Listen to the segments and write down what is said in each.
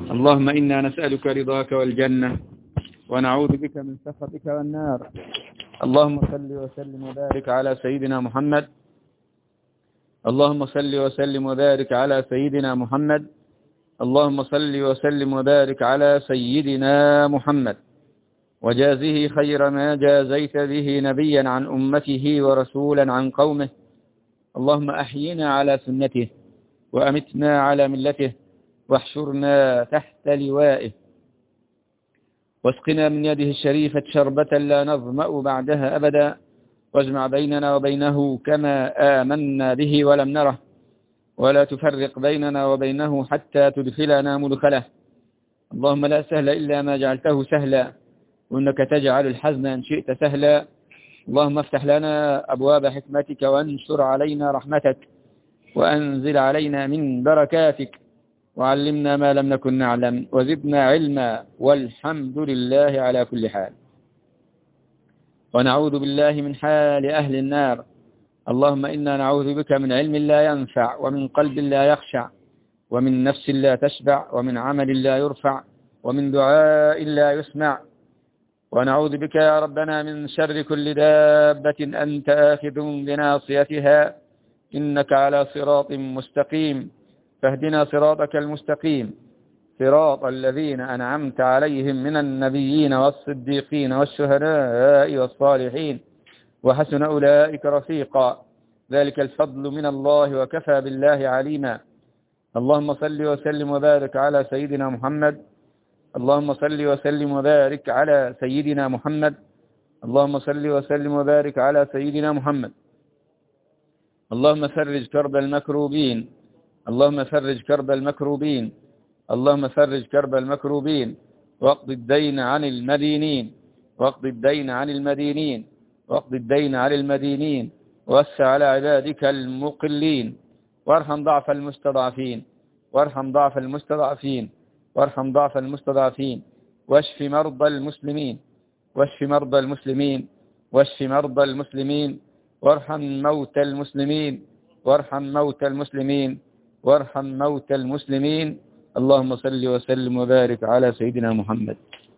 اللهم إنا نسألك رضاك والجنة ونعوذ بك من سخطك والنار اللهم صل وسلم وبارك على سيدنا محمد اللهم صل وسلم وبارك على سيدنا محمد اللهم صل وسلم وبارك على سيدنا محمد وجازه خير ما جازيت به نبيا عن أمته ورسولا عن قومه اللهم أحينا على سنته وأمتنا على ملته واحشرنا تحت لوائه واسقنا من يده الشريفة شربة لا نظمأ بعدها أبدا واجمع بيننا وبينه كما آمنا به ولم نره ولا تفرق بيننا وبينه حتى تدخلنا مدخله اللهم لا سهل إلا ما جعلته سهلا وإنك تجعل الحزن إن شئت سهلا اللهم افتح لنا أبواب حكمتك وانشر علينا رحمتك وأنزل علينا من بركاتك وعلمنا ما لم نكن نعلم وزدنا علما والحمد لله على كل حال ونعوذ بالله من حال أهل النار اللهم إنا نعوذ بك من علم لا ينفع ومن قلب لا يخشع ومن نفس لا تشبع ومن عمل لا يرفع ومن دعاء لا يسمع ونعوذ بك يا ربنا من شر كل دابة أنت آخذ بناصيتها إنك على صراط مستقيم فاهدنا صراطك المستقيم صراط الذين أنعمت عليهم من النبيين والصديقين والشهداء والصالحين وحسن أولئك رفيقا ذلك الفضل من الله وكفى بالله عليما اللهم صل وسلم وبارك على سيدنا محمد اللهم صل وسلم وبارك على سيدنا محمد اللهم صل وسلم وبارك على سيدنا محمد اللهم فرج كرب المكروبين اللهم فرج كرب المكروبين اللهم فرج كرب المكروبين واقض الدين عن المدينين واقض الدين عن المدينين واقض الدين عن المدينين ووسع على عبادك المقلين وارحم ضعف المستضعفين وارحم ضعف المستضعفين وارحم ضعف المستضعفين واشف مرضى المسلمين واشف مرضى المسلمين واشف مرضى المسلمين وارحم موتى المسلمين وارحم موتى المسلمين وارحم موتى المسلمين اللهم صل وسلم وبارك على سيدنا محمد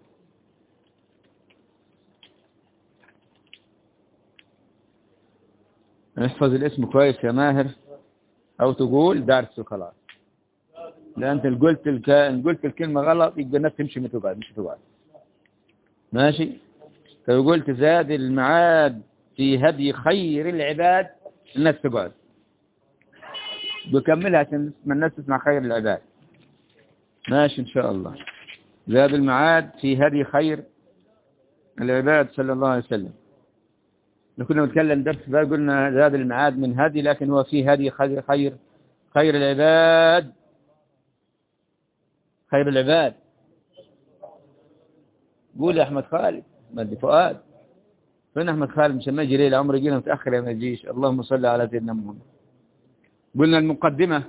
احفظ الاسم كويس يا ماهر او تقول درس وخلاص لا انت قلت الك... قلت الكلمة غلط يبقى الناس تمشي ما تقعد مش تقعد ماشي لو قلت زاد المعاد في هدي خير العباد الناس تقعد بكملها عشان الناس تسمع خير العباد ماشي ان شاء الله زاد المعاد في هدي خير العباد صلى الله عليه وسلم لو كنا نتكلم درس بقى قلنا زاد المعاد من هدي لكن هو في هدي خير خير خير العباد خير العباد قول يا احمد خالد مادي فؤاد فين احمد خالد مش ما يجي ليله عمره يجينا متاخر يا ما يجيش اللهم صل على سيدنا محمد قلنا المقدمه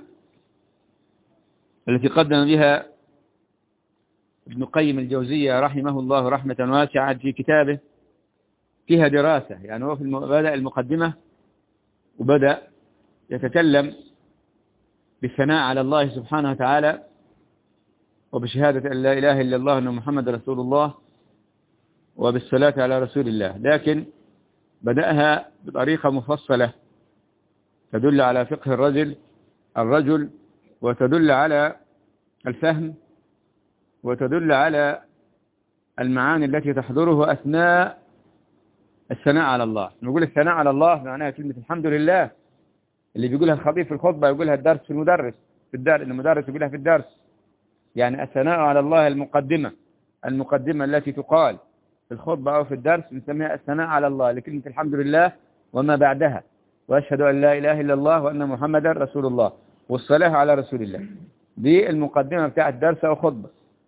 التي قدم بها ابن قيم الجوزية رحمه الله رحمة واسعة في كتابه فيها دراسة يعني هو في بدأ المقدمة وبدأ يتكلم بالثناء على الله سبحانه وتعالى وبشهادة أن لا إله إلا الله وأن محمد رسول الله وبالصلاة على رسول الله لكن بدأها بطريقة مفصلة تدل على فقه الرجل الرجل وتدل على الفهم وتدل على المعاني التي تحضره أثناء الثناء على الله نقول الثناء على الله معناها كلمة الحمد لله اللي بيقولها الخطيب في الخطبة يقولها الدرس في المدرس في الدرس المدرس يقولها في الدرس يعني الثناء على الله المقدمة المقدمة التي تقال في الخطبة أو في الدرس نسميها الثناء على الله لكلمة الحمد لله وما بعدها وأشهد أن لا إله إلا الله وأن محمدا رسول الله والصلاة على رسول الله دي المقدمة بتاعة درس أو خطبة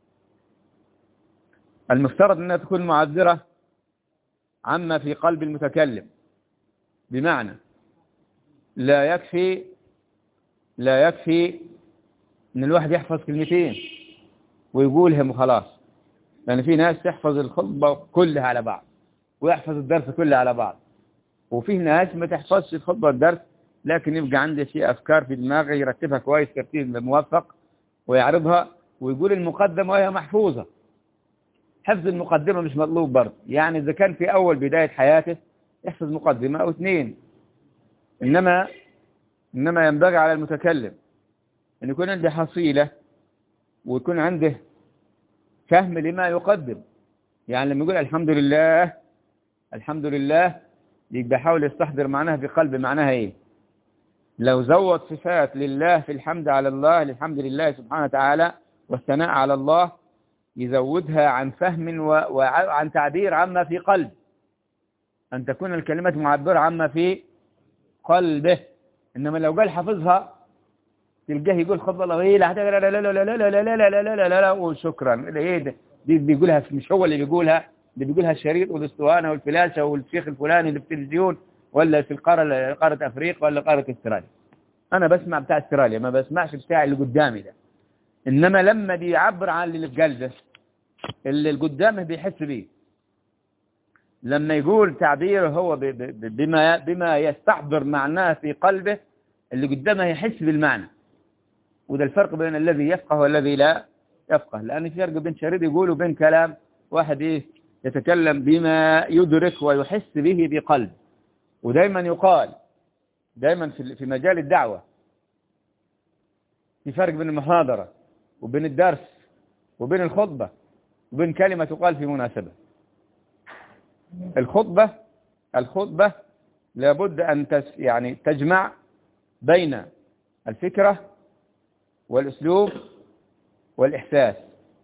المفترض أنها تكون معذرة عما في قلب المتكلم بمعنى لا يكفي لا يكفي ان الواحد يحفظ كلمتين ويقولهم وخلاص لان في ناس تحفظ الخطبة كلها على بعض ويحفظ الدرس كله على بعض وفي ناس ما تحفظش الخطبة والدرس لكن يبقى عنده في افكار في دماغه يرتبها كويس ترتيب موفق ويعرضها ويقول المقدمة وهي محفوظة حفظ المقدمة مش مطلوب برضه يعني إذا كان في أول بداية حياته يحفظ مقدمة أو اثنين إنما إنما ينبغي على المتكلم أن يكون عنده حصيلة ويكون عنده فهم لما يقدم يعني لما يقول الحمد لله الحمد لله يبقى حاول يستحضر معناها في قلبه معناها ايه لو زود صفات لله في الحمد على الله للحمد لله سبحانه وتعالى والثناء على الله يزودها عن فهم وعن تعبير عما في قلب أن تكون الكلمة معبرة عما في قلبه إنما لو قال حفظها تلقاه يقول خذ الله ايه لا لا لا لا لا لا لا لا لا لا لا لا لا وشكرا ايه ده دي بيقولها مش هو اللي بيقولها اللي بيقولها الشريط والاسطوانه والفلاشه والشيخ الفلاني اللي في التلفزيون ولا في القاره قاره افريقيا ولا قاره استراليا انا بسمع بتاع استراليا ما بسمعش بتاع اللي قدامي ده انما لما بيعبر عن اللي في قلبه اللي قدامه بيحس بيه لما يقول تعبيره هو بما بما يستحضر معناه في قلبه اللي قدامه يحس بالمعنى وده الفرق بين الذي يفقه والذي لا يفقه لأن في فرق بين شريط يقول وبين كلام واحد إيه يتكلم بما يدرك ويحس به بقلب ودايما يقال دايما في مجال الدعوة في فرق بين المحاضرة وبين الدرس وبين الخطبة وبين كلمة تقال في مناسبة الخطبة الخطبة لابد أن يعني تجمع بين الفكرة والأسلوب والإحساس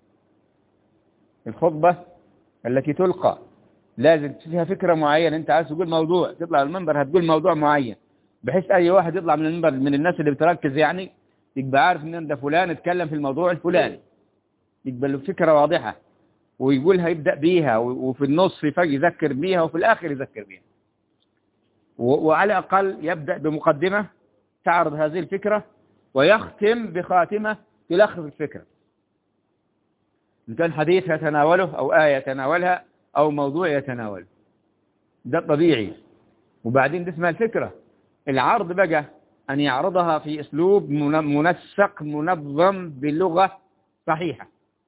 الخطبة التي تلقى لازم فيها فكرة معينة انت عايز تقول موضوع تطلع المنبر هتقول موضوع معين بحيث اي واحد يطلع من المنبر من الناس اللي بتركز يعني يبقى عارف ان ده فلان اتكلم في الموضوع الفلاني يبقى له فكرة واضحة ويقولها يبدأ بيها وفي النص يذكر بيها وفي الآخر يذكر بيها وعلى الأقل يبدأ بمقدمة تعرض هذه الفكرة ويختم بخاتمة تلخص الفكرة إن كان حديث يتناوله أو آية يتناولها أو موضوع يتناوله ده طبيعي وبعدين دي اسمها الفكرة العرض بقى أن يعرضها في أسلوب منسق منظم بلغة صحيحة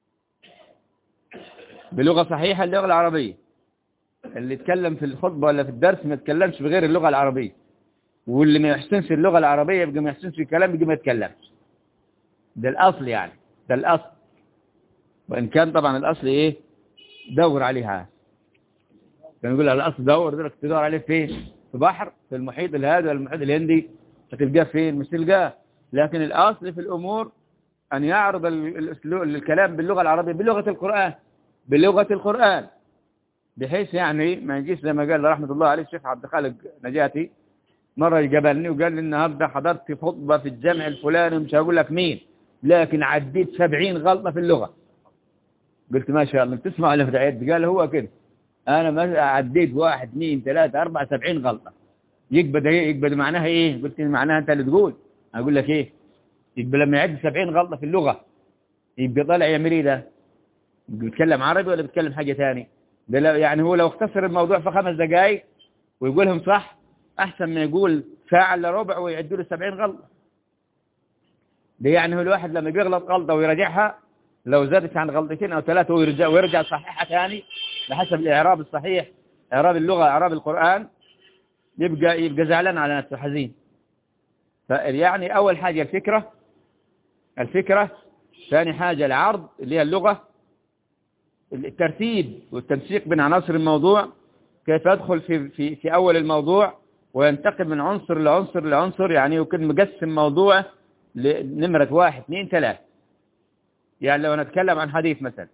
بلغة صحيحة اللغة العربية اللي يتكلم في الخطبة ولا في الدرس ما يتكلمش بغير اللغة العربية واللي ما يحسنش اللغة العربية يبقى ما يحسنش الكلام يبقى ما يتكلمش ده الأصل يعني ده الأصل وإن كان طبعا الأصل إيه دور عليها كان يقول الأصل دور دورك تدور عليه فين في بحر في المحيط الهادي ولا المحيط الهندي هتلقاه فين مش تلقاه لكن الأصل في الأمور أن يعرض الأسلوب الكلام باللغة العربية بلغة القرآن بلغة القرآن بحيث يعني ما يجيش زي ما قال رحمة الله عليه الشيخ عبد الخالق نجاتي مرة جبلني وقال لي النهارده حضرت خطبة في الجامع الفلاني ومش هقول لك مين لكن عديت سبعين غلطة في اللغة قلت ما شاء الله تسمع ولا في قال هو كده انا ما عديت واحد اثنين ثلاثة أربعة سبعين غلطة يقبض ايه يقبض معناها ايه قلت معناها انت اللي تقول اقول لك ايه يقبل لما يعد سبعين غلطة في اللغة يبقى طالع يعمل ايه ده بيتكلم عربي ولا بيتكلم حاجة ثانيه يعني هو لو اختصر الموضوع في خمس دقائق ويقولهم صح احسن ما يقول ساعة الا ربع ويعدوا له 70 غلطة ده يعني هو الواحد لما بيغلط غلطة ويراجعها لو زادت عن غلطتين او ثلاثة ويرجع ويرجع صحيحة ثاني بحسب الاعراب الصحيح اعراب اللغة اعراب القرآن يبقى يبقى زعلان على نفسه حزين فيعني اول حاجة الفكرة الفكرة ثاني حاجة العرض اللي هي اللغة الترتيب والتنسيق بين عناصر الموضوع كيف يدخل في, في, في أول الموضوع وينتقل من عنصر لعنصر لعنصر يعني يمكن مقسم موضوع لنمرة واحد اثنين ثلاث يعني لو نتكلم عن حديث مثلا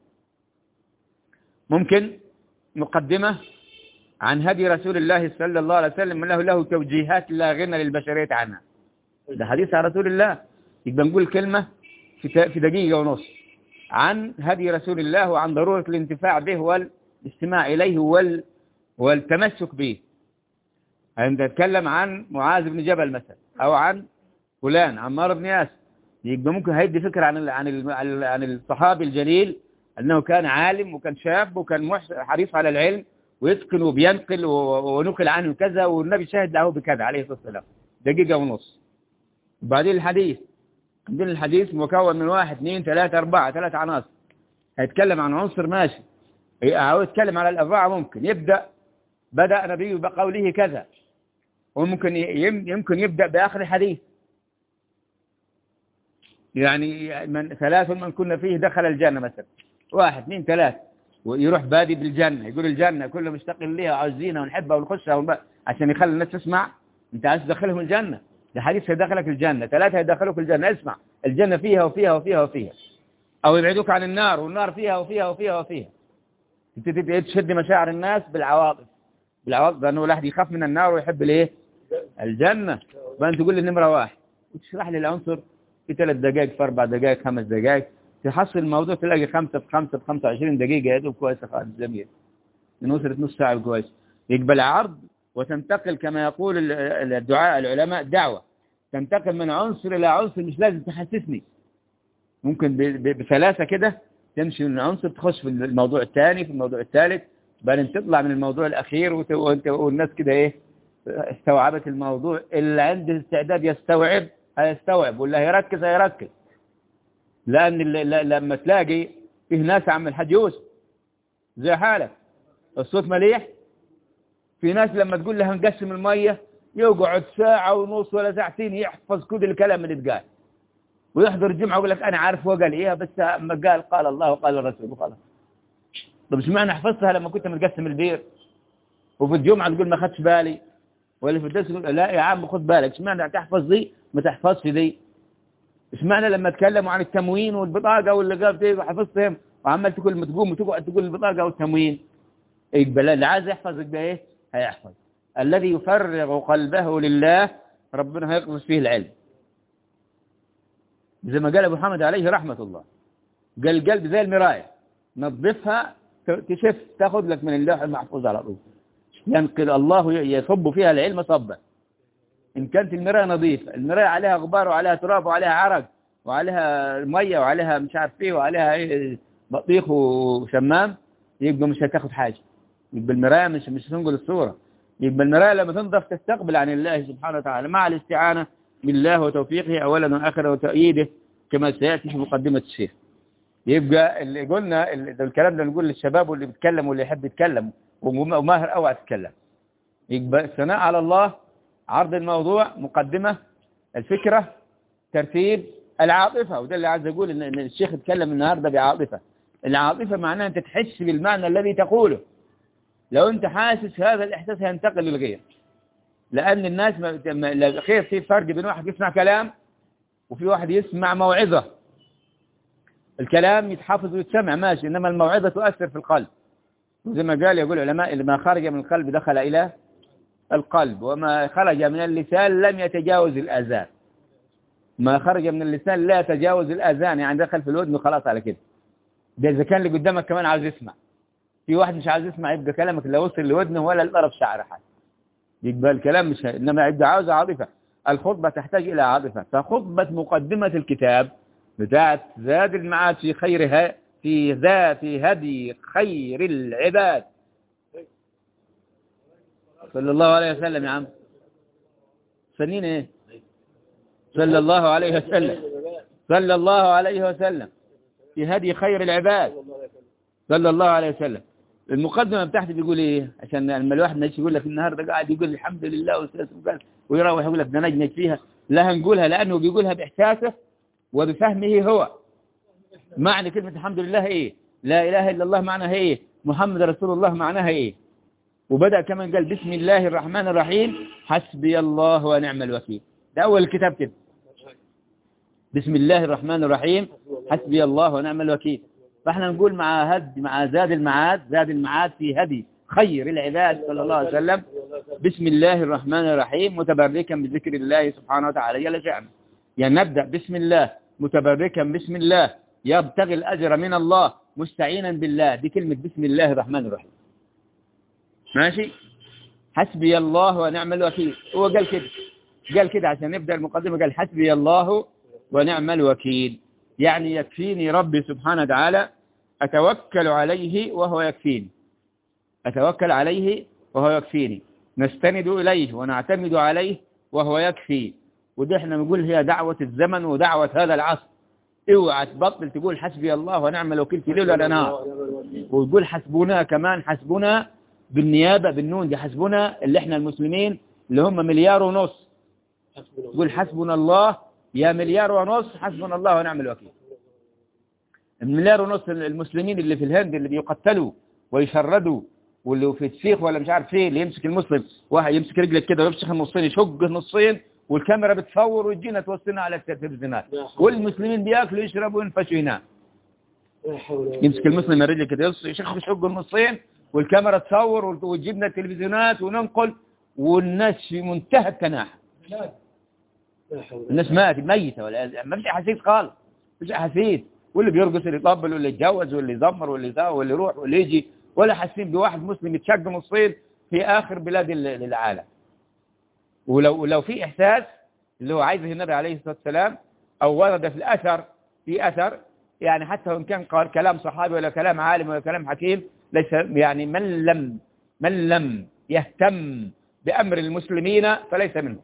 ممكن مقدمة عن هدي رسول الله صلى الله عليه وسلم له له توجيهات لا غنى للبشرية عنها ده حديث عن رسول الله يبقى نقول كلمة في دقيقة ونص عن هدي رسول الله وعن ضرورة الانتفاع به والاستماع إليه وال والتمسك به عند نتكلم عن معاذ بن جبل مثلا أو عن فلان عمار بن ياسر يبقى ممكن هيدي فكرة عن عن عن الصحابي الجليل أنه كان عالم وكان شاب وكان حريص على العلم ويتقن وبينقل ونقل عنه كذا والنبي شاهد له بكذا عليه الصلاة والسلام دقيقة ونص وبعدين الحديث عندنا الحديث مكون من واحد اثنين ثلاثة أربعة ثلاثة عناصر هيتكلم عن عنصر ماشي أو يتكلم على الأربعة ممكن يبدأ بدأ نبيه بقوله كذا وممكن يمكن يبدأ بآخر الحديث يعني من ثلاث من كنا فيه دخل الجنة مثلا واحد اثنين ثلاث ويروح بادي بالجنة يقول الجنة كله مشتاق ليها وعاوزينها ونحبها ونخشها عشان يخلي الناس تسمع انت عايز تدخلهم الجنة ده حديث هيدخلك الجنة ثلاثة هيدخلوك الجنة اسمع الجنة فيها وفيها وفيها وفيها او يبعدوك عن النار والنار فيها وفيها وفيها وفيها تبتدي تشد مشاعر الناس بالعواطف بالعواطف لانه الواحد يخاف من النار ويحب الايه الجنة فانت تقول لي نمرة واحد وتشرح لي العنصر في ثلاث دقائق في اربع دقائق خمس دقائق تحصل الموضوع تلاقي خمسة في خمسة في خمسة وعشرين دقيقة يا دوب كويسة خالص جميل من وصلت نص ساعة كويس يقبل عرض وتنتقل كما يقول الدعاء العلماء دعوة تنتقل من عنصر إلى عنصر مش لازم تحسسني ممكن بثلاثة كده تمشي من عنصر تخش في الموضوع الثاني في الموضوع الثالث بعدين تطلع من الموضوع الأخير وانت والناس كده ايه استوعبت الموضوع اللي عنده استعداد يستوعب هيستوعب واللي هيركز هيركز لأن لما تلاقي فيه ناس عم الحاج يوسف زي حالك الصوت مليح في ناس لما تقول لها نقسم المية يقعد ساعة ونص ولا ساعتين يحفظ كل الكلام اللي اتقال ويحضر الجمعة ويقول لك أنا عارف هو قال إيه بس ما قال قال الله وقال الرسول وخلاص طب ايش معنى حفظتها لما كنت متقسم البير وفي الجمعة تقول ما خدش بالي ولا في الدرس تقول لا يا عم خد بالك ايش معنى تحفظ دي ما تحفظش دي ايش معنى لما تكلموا عن التموين والبطاقة واللي قال دي وحفظتهم وعمال تقول ما تقوم وتقعد تقول البطاقة والتموين يقبل اللي عايز يحفظ يبقى ايه هيحفظ الذي يفرغ قلبه لله ربنا هيقذف فيه العلم زي ما قال أبو محمد عليه رحمة الله قال القلب زي المراية نظفها تشف تاخذ لك من اللوح المحفوظ على طول ينقل الله يصب فيها العلم صبا إن كانت المراية نظيفة المراية عليها غبار وعليها تراب وعليها عرق وعليها مية وعليها مش عارف ايه وعليها ايه بطيخ وشمام يبقى مش هتاخد حاجة يبقى المراية مش مش تنقل الصورة يبقى المراية لما تنضف تستقبل عن الله سبحانه وتعالى مع الاستعانة بالله وتوفيقه أولا وآخرا وتأييده كما سيأتي في مقدمة الشيخ يبقى اللي قلنا الكلام ده نقول للشباب واللي بيتكلم واللي يحب يتكلم وماهر أوعى تتكلم يبقى الثناء على الله عرض الموضوع مقدمة الفكرة ترتيب العاطفة وده اللي عايز أقول إن الشيخ اتكلم النهاردة بعاطفة العاطفة معناها أنت تحس بالمعنى الذي تقوله لو أنت حاسس هذا الإحساس هينتقل للغير لأن الناس ما خير في فرق بين واحد يسمع كلام وفي واحد يسمع موعظة الكلام يتحفظ ويتسمع ماشي إنما الموعظة تؤثر في القلب وزي ما قال يقول العلماء ما خرج من القلب دخل إلى القلب وما خرج من اللسان لم يتجاوز الأذان ما خرج من اللسان لا يتجاوز الأذان يعني دخل في الودن وخلاص على كده ده إذا كان اللي قدامك كمان عاوز يسمع في واحد مش عاوز يسمع يبقى كلامك لا وصل لودنه ولا لطرف شعره حتى يبقى الكلام مش إنما يبقى عاوز عاطفة الخطبة تحتاج إلى عاطفة فخطبة مقدمة الكتاب بتاعت زاد المعاد في خيرها في ذا في هدي خير العباد صلى الله عليه وسلم يا عم سنين ايه صلى الله عليه وسلم صلى الله عليه وسلم في هدي خير العباد صلى الله عليه وسلم المقدمة بتاعتي بيقول ايه عشان لما الواحد ماشي يقول لك النهارده قاعد يقول الحمد لله ويروح يقول لك ده نجنج فيها لا هنقولها لانه بيقولها باحساسه وبفهمه هو معنى كلمة الحمد لله ايه لا اله الا الله معناها ايه محمد رسول الله معناها ايه وبدأ كمان قال بسم الله الرحمن الرحيم حسبي الله ونعم الوكيل ده اول الكتاب كده بسم الله الرحمن الرحيم حسبي الله ونعم الوكيل فاحنا نقول مع هد مع زاد المعاد زاد المعاد في هدي خير العباد صلى الله عليه وسلم بسم الله الرحمن الرحيم متبركا بذكر الله سبحانه وتعالى جل شأنه يعني نبدأ بسم الله متبركا بسم الله يبتغي الأجر من الله مستعينا بالله دي كلمة بسم الله الرحمن الرحيم ماشي حسبي الله ونعم الوكيل هو قال كده قال كده عشان نبدأ المقدمة قال حسبي الله ونعم الوكيل يعني يكفيني ربي سبحانه وتعالى أتوكل عليه وهو يكفيني أتوكل عليه وهو يكفيني نستند إليه ونعتمد عليه وهو يكفي ودي احنا بنقول هي دعوة الزمن ودعوة هذا العصر اوعى تبطل تقول حسبي الله ونعم الوكيل في ليل ولا نهار وتقول حسبنا كمان حسبنا بالنيابة بالنون دي حسبنا اللي احنا المسلمين اللي هم مليار ونص تقول حسبنا الله يا مليار ونص حسبنا الله ونعم الوكيل المليار ونص المسلمين اللي في الهند اللي بيقتلوا ويشردوا واللي في الشيخ ولا مش عارف ايه اللي يمسك المسلم واحد يمسك رجلك كده ويمسك النصين يشق النصين والكاميرا بتصور وتجينا توصلنا على التلفزيونات والمسلمين بياكلوا يشربوا وينفشوا ينام يمسك المسلم رجلك كده يشق يشق النصين والكاميرا تصور وتجيبنا التلفزيونات وننقل والناس في منتهى التناحة الناس ماتت ميتة ولا ما فيش احاسيس خالص مفيش احاسيس واللي بيرقص اللي يطبل واللي يتجوز واللي يزمر واللي يساوي واللي يروح واللي يجي ولا حاسين بواحد مسلم يتشق نصين في آخر بلاد العالم ولو لو في إحساس اللي هو عايزه النبي عليه الصلاة والسلام أو ورد في الأثر في أثر يعني حتى وإن كان قال كلام صحابي ولا كلام عالم ولا كلام حكيم ليس يعني من لم من لم يهتم بأمر المسلمين فليس منه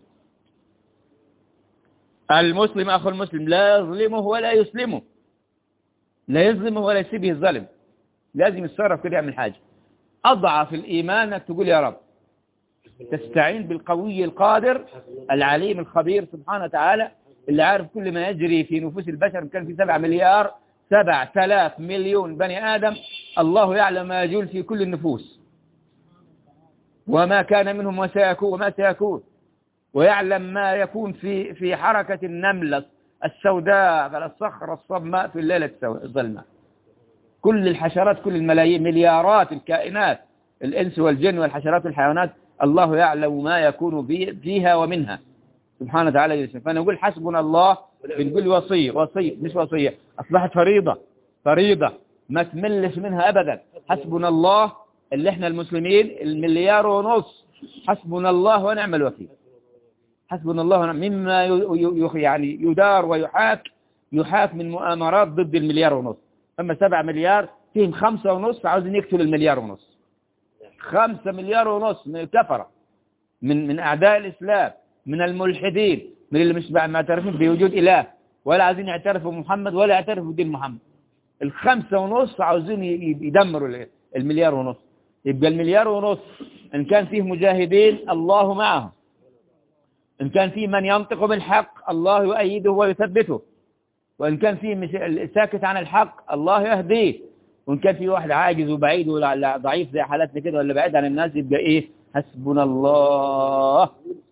المسلم أخو المسلم لا يظلمه ولا يسلمه لا يظلمه ولا يسيبه الظلم لازم يتصرف كده يعمل حاجة أضعف الإيمان أنك تقول يا رب تستعين بالقوي القادر العليم الخبير سبحانه وتعالى اللي عارف كل ما يجري في نفوس البشر كان في سبع مليار سبع ثلاث مليون بني آدم الله يعلم ما يجول في كل النفوس وما كان منهم وسيكون وما سيكون ويعلم ما يكون في في حركة النملة السوداء على الصخرة الصماء في الليلة الظلماء كل الحشرات كل الملايين مليارات الكائنات الإنس والجن والحشرات والحيوانات الله يعلم ما يكون فيها ومنها سبحانه وتعالى يسمى فنقول حسبنا الله بنقول وصية وصية مش وصية أصبحت فريضة فريضة ما تملش منها أبدا حسبنا الله اللي احنا المسلمين المليار ونص حسبنا الله ونعم الوكيل حسبنا الله ونعم مما يعني يدار ويحاك يحاك من مؤامرات ضد المليار ونص أما سبع مليار فيهم خمسة ونص عاوزين يقتلوا المليار ونص خمسة مليار ونص من الكفرة من من أعداء الإسلام من الملحدين من اللي مش معترفين بوجود إله ولا عايزين يعترفوا بمحمد ولا يعترفوا بدين محمد الخمسة ونص عاوزين يدمروا المليار ونص يبقى المليار ونص إن كان فيه مجاهدين الله معهم إن كان فيه من ينطق بالحق الله يؤيده ويثبته وإن كان فيه ساكت عن الحق الله يهديه وإن كان في واحد عاجز وبعيد ولا ضعيف زي حالتنا كده ولا بعيد عن الناس يبقى إيه حسبنا الله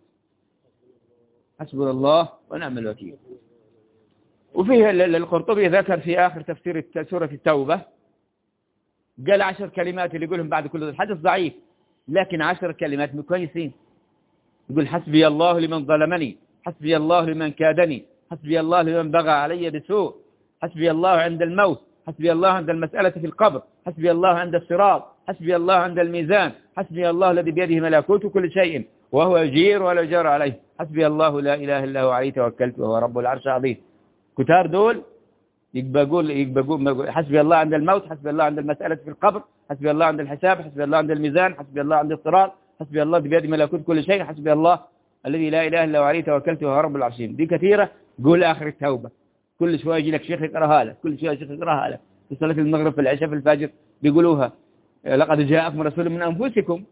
حسبنا الله ونعم الوكيل وفيه القرطبي ذكر في آخر تفسير سورة التوبة قال عشر كلمات اللي يقولهم بعد كل الحدث ضعيف لكن عشر كلمات كويسين يقول حسبي الله لمن ظلمني حسبي الله لمن كادني حسبي الله لمن بغى علي بسوء حسبي الله عند الموت حسبي الله عند المسألة في القبر حسبي الله عند الصراط حسبي الله عند الميزان حسبي الله الذي بيده ملكوت كل شيء وهو يجير ولا يجار عليه حسبي الله لا إله إلا هو عليه توكلت وهو رب العرش العظيم كتار دول يبقى يقول يبقى يقول حسبي الله عند الموت حسبي الله عند المسألة في القبر حسبي الله عند الحساب حسبي الله عند الميزان حسبي الله عند الصراط حسبي الله بيده ملكوت كل شيء حسبي الله الذي لا إله إلا هو عليه توكلت وهو رب العرش دي كثيرة قول آخر التوبة كل شوية يجي لك شيخ يقراها لك كل شوية شيخ يقراها لك في صلاة المغرب في العشاء في الفجر بيقولوها لقد جاءكم رسول من أنفسكم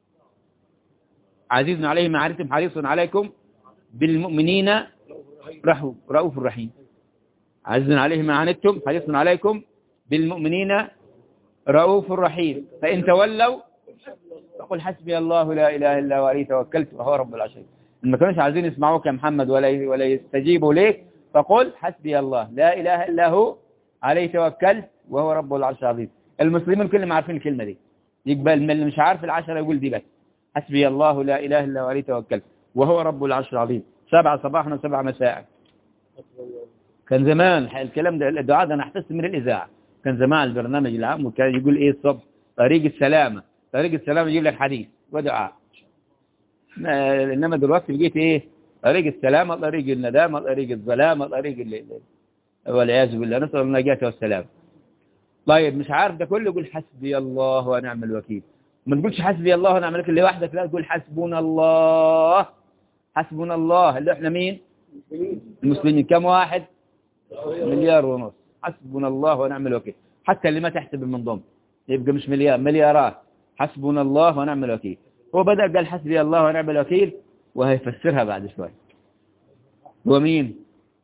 عزيز عليه ما عرفتم حريص عليكم بالمؤمنين رؤوف رحيم عزيز عليه ما عنتم حريص عليكم بالمؤمنين رؤوف رحيم فإن تولوا فقل حسبي الله لا إله إلا هو عليه توكلت وهو رب العالمين ما كانوش عايزين يسمعوك يا محمد ولا ولا يستجيبوا ليك فقل حسبي الله لا إله إلا هو عليه توكلت وهو رب العرش العظيم المسلمين كلهم عارفين الكلمة دي يقبل من اللي مش عارف العشرة يقول دي بس حسبي الله لا إله إلا هو عليه توكلت وهو رب العرش العظيم سبع صباحا وسبع مساء كان زمان الكلام ده الدعاء ده انا احتس من الإذاعة كان زمان البرنامج العام وكان يقول ايه الصبح طريق السلامة طريق السلامة يجيب لك حديث ودعاء انما دلوقتي بقيت ايه طريق السلامة طريق الندامة طريق الظلامة طريق اللي والعياذ بالله نسأل النجاة والسلام طيب مش عارف ده كله يقول حسبي الله ونعم الوكيل ما تقولش حسبي الله ونعم الوكيل لوحدك لا تقول حسبنا الله حسبنا الله اللي احنا مين المسلمين كم واحد مليار ونص حسبنا الله ونعم الوكيل حتى اللي ما تحسب المنظومة يبقى مش مليار مليارات حسبنا الله ونعم الوكيل هو بدأ قال حسبي الله ونعم الوكيل وهيفسرها بعد شوي هو مين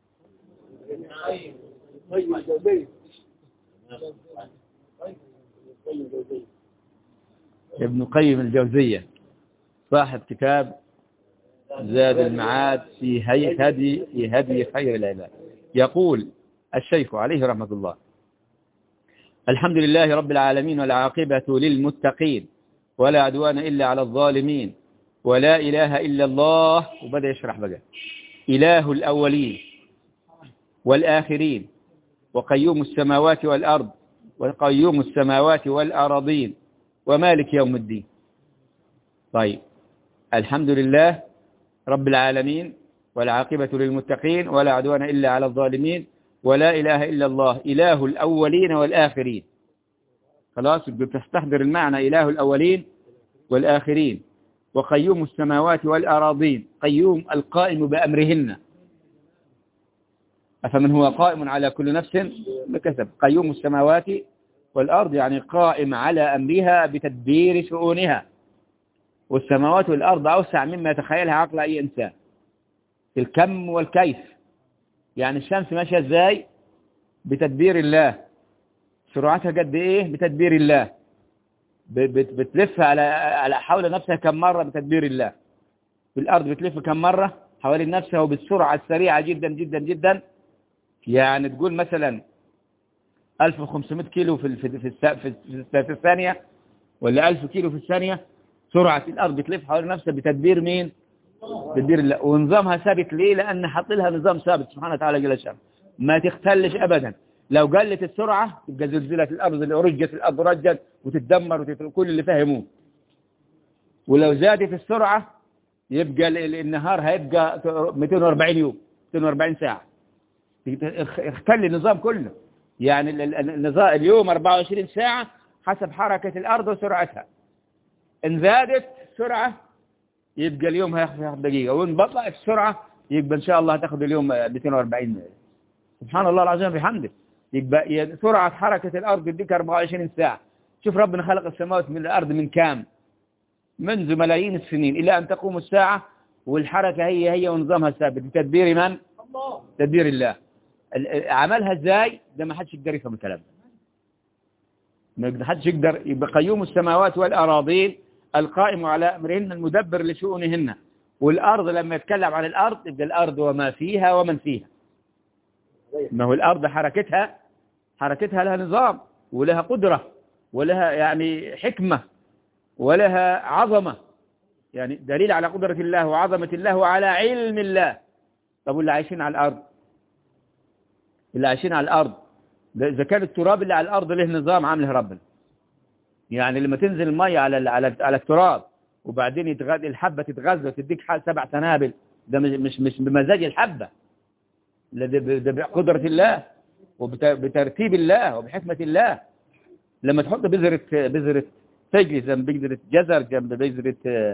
ابن قيم الجوزية صاحب كتاب زاد المعاد في هي هدي في هدي خير العباد يقول الشيخ عليه رحمة الله الحمد لله رب العالمين والعاقبة للمتقين ولا عدوان إلا على الظالمين ولا إله إلا الله وبدأ يشرح بقى إله الأولين والآخرين وقيوم السماوات والأرض وقيوم السماوات والأراضين ومالك يوم الدين طيب الحمد لله رب العالمين والعاقبة للمتقين ولا عدوان إلا على الظالمين ولا إله إلا الله إله الأولين والآخرين خلاص بتستحضر المعنى إله الأولين والآخرين وقيوم السماوات والأراضين قيوم القائم بأمرهن أفمن هو قائم على كل نفس بكسب قيوم السماوات والأرض يعني قائم على أمرها بتدبير شؤونها والسماوات والأرض أوسع مما يتخيلها عقل أي إنسان في الكم والكيف يعني الشمس ماشية ازاي بتدبير الله سرعتها قد ايه بتدبير الله بتلف على على حول نفسها كم مرة بتدبير الله في الأرض بتلف كم مرة حوالي نفسها وبالسرعة السريعة جدا جدا جدا يعني تقول مثلا 1500 كيلو في في في, في, في الثانية ولا 1000 كيلو في الثانية سرعة الأرض بتلف حول نفسها بتدبير مين تدبير الله ونظامها ثابت ليه لأن حط لها نظام ثابت سبحانه وتعالى جل شأنه ما تختلش أبدا لو قلت السرعة تبقى زلزلة الأرض اللي رجت الأرض رجت وتتدمر وتتدمر كل اللي فهموه ولو زادت السرعة يبقى النهار هيبقى 240 يوم 240 ساعة اختل النظام كله يعني النظام اليوم 24 ساعة حسب حركة الأرض وسرعتها إن زادت سرعة يبقى اليوم هياخد دقيقة وإن بطلعت السرعة يبقى إن شاء الله هتاخد اليوم 240 سبحان الله العظيم بحمده يبقى سرعة حركة الأرض يديك 24 ساعة شوف ربنا خلق السماوات من الأرض من كام منذ ملايين السنين إلى أن تقوم الساعة والحركة هي هي ونظامها ثابت بتدبير من؟ الله تدبير الله عملها ازاي ده ما حدش يقدر يفهم الكلام ما حدش يقدر يبقى قيوم السماوات والأراضين القائم على أمرهن المدبر لشؤونهن والأرض لما يتكلم عن الأرض يبقى الأرض وما فيها ومن فيها ما هو الأرض حركتها حركتها لها نظام ولها قدرة ولها يعني حكمة ولها عظمة يعني دليل على قدرة الله وعظمة الله وعلى علم الله طب واللي عايشين على الأرض اللي عايشين على الأرض إذا كان التراب اللي على الأرض له نظام عامله ربنا يعني لما تنزل المية على على على التراب وبعدين يتغذى الحبة تتغذى وتديك سبع سنابل ده مش مش بمزاج الحبة ده بقدرة الله وبترتيب الله وبحكمة الله لما تحط بذرة بذرة فجل جنب بذرة جزر جنب بذرة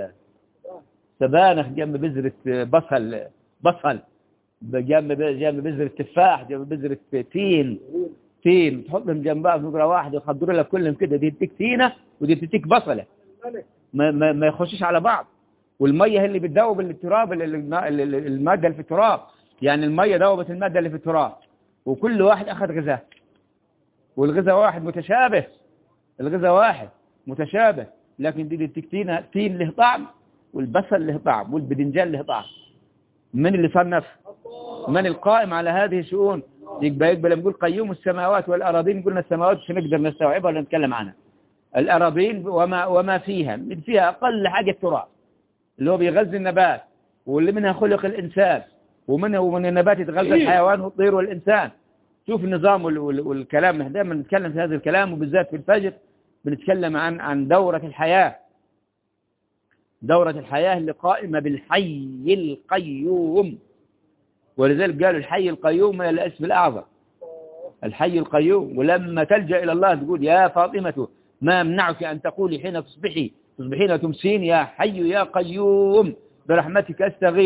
سبانخ جنب بذرة بصل بصل جنب جنب بذرة تفاح جنب بذرة تين تين تحطهم جنبها في نقرة واحدة وتحضر لك كلهم كده دي تديك تينة ودي تديك بصلة ما, ما, ما يخشش على بعض والمية هي اللي بتدوب التراب المادة اللي في التراب يعني المية دوبت المادة اللي في التراب وكل واحد أخذ غذاء والغذاء واحد متشابه الغذاء واحد متشابه لكن دي التكتينة تين له طعم والبصل له طعم والبدنجان له طعم من اللي صنف من القائم على هذه الشؤون يبقى يقبل لما نقول قيوم السماوات والأراضين قلنا السماوات مش نقدر نستوعبها ولا نتكلم عنها الأراضين وما, وما فيها من فيها أقل حاجة التراب اللي هو بيغذي النبات واللي منها خلق الإنسان ومنه ومن النبات يتغذى الحيوان والطير والإنسان شوف النظام والكلام دائما نتكلم في هذا الكلام وبالذات في الفجر بنتكلم عن عن دورة الحياة دورة الحياة اللي قائمة بالحي القيوم ولذلك قالوا الحي القيوم من الاسم الأعظم الحي القيوم ولما تلجأ إلى الله تقول يا فاطمة ما منعك أن تقولي حين تصبحي تصبحين تمسين يا حي يا قيوم برحمتك أستغيث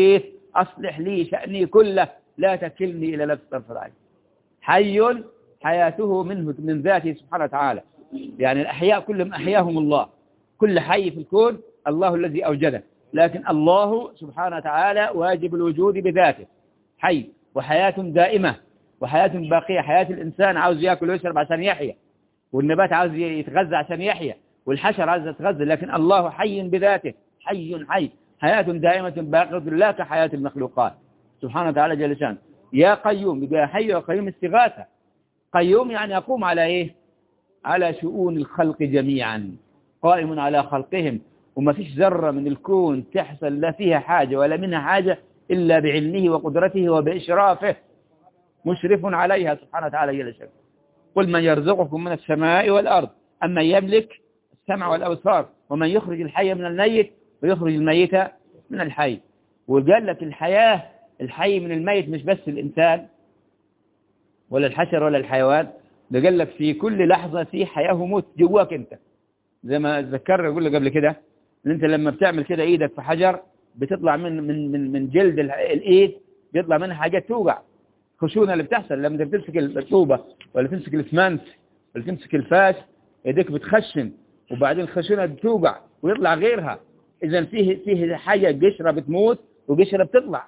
أصلح لي شأني كله لا تكلني إلى نفس طرف العين حي حياته منه من ذاته سبحانه وتعالى يعني الأحياء كلهم أحياهم الله كل حي في الكون الله الذي أوجده لكن الله سبحانه وتعالى واجب الوجود بذاته حي وحياة دائمة وحياة باقية حياة الإنسان عاوز يأكل ويشرب عشان يحيا والنبات عاوز يتغذى عشان يحيا والحشر عاوز يتغذى لكن الله حي بذاته حي حي حياة دائمة باقية لا كحياة المخلوقات سبحانه وتعالى جل شان يا قيوم يبقى حي وقيوم استغاثة قيوم يعني يقوم على إيه على شؤون الخلق جميعا قائم على خلقهم وما فيش ذرة من الكون تحصل لا فيها حاجة ولا منها حاجة إلا بعلمه وقدرته وبإشرافه مشرف عليها سبحانه وتعالى جل شأنه قل من يرزقكم من السماء والأرض أما يملك السمع والأبصار ومن يخرج الحي من الميت ويخرج الميت من الحي وقال لك الحياة الحي من الميت مش بس الإنسان ولا الحشر ولا الحيوان ده قال لك في كل لحظة في حياة وموت جواك انت زي ما ذكرنا يقول لك قبل كده ان انت لما بتعمل كده ايدك في حجر بتطلع من من من من جلد الايد بيطلع منها حاجات توجع خشونة اللي بتحصل لما انت بتمسك الطوبة ولا تمسك الاسمنت ولا تمسك الفاس ايديك بتخشن وبعدين الخشونة بتوجع ويطلع غيرها اذا فيه فيه حاجة قشرة بتموت وقشرة بتطلع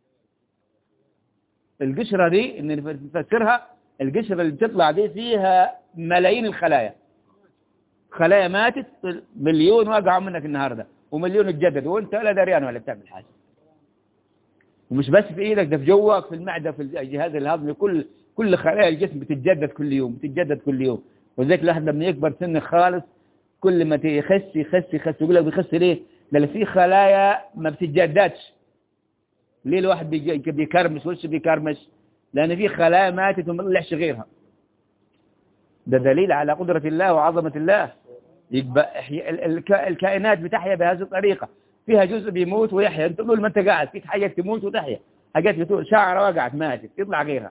القشرة دي ان نفسرها القشرة اللي بتطلع دي فيها ملايين الخلايا خلايا ماتت مليون وقعوا منك النهاردة ومليون اتجدد وانت لا دريان ولا بتعمل حاجة ومش بس في ايدك ده في جوك في المعدة في الجهاز الهضمي كل كل خلايا الجسم بتتجدد كل يوم بتتجدد كل يوم وذلك الواحد لما يكبر سنه خالص كل ما يخس يخس يخس يقول لك بيخس ليه؟ لان في خلايا ما بتتجددش ليه الواحد بيكرمش وش بيكرمش لان في خلايا ماتت وما طلعش غيرها ده دليل على قدرة الله وعظمة الله يبقى الكائنات بتحيا بهذه الطريقة فيها جزء بيموت ويحيا انت طول ما انت قاعد في حاجات تموت وتحيا حاجات بتقول شعره وقعت ماتت يطلع غيرها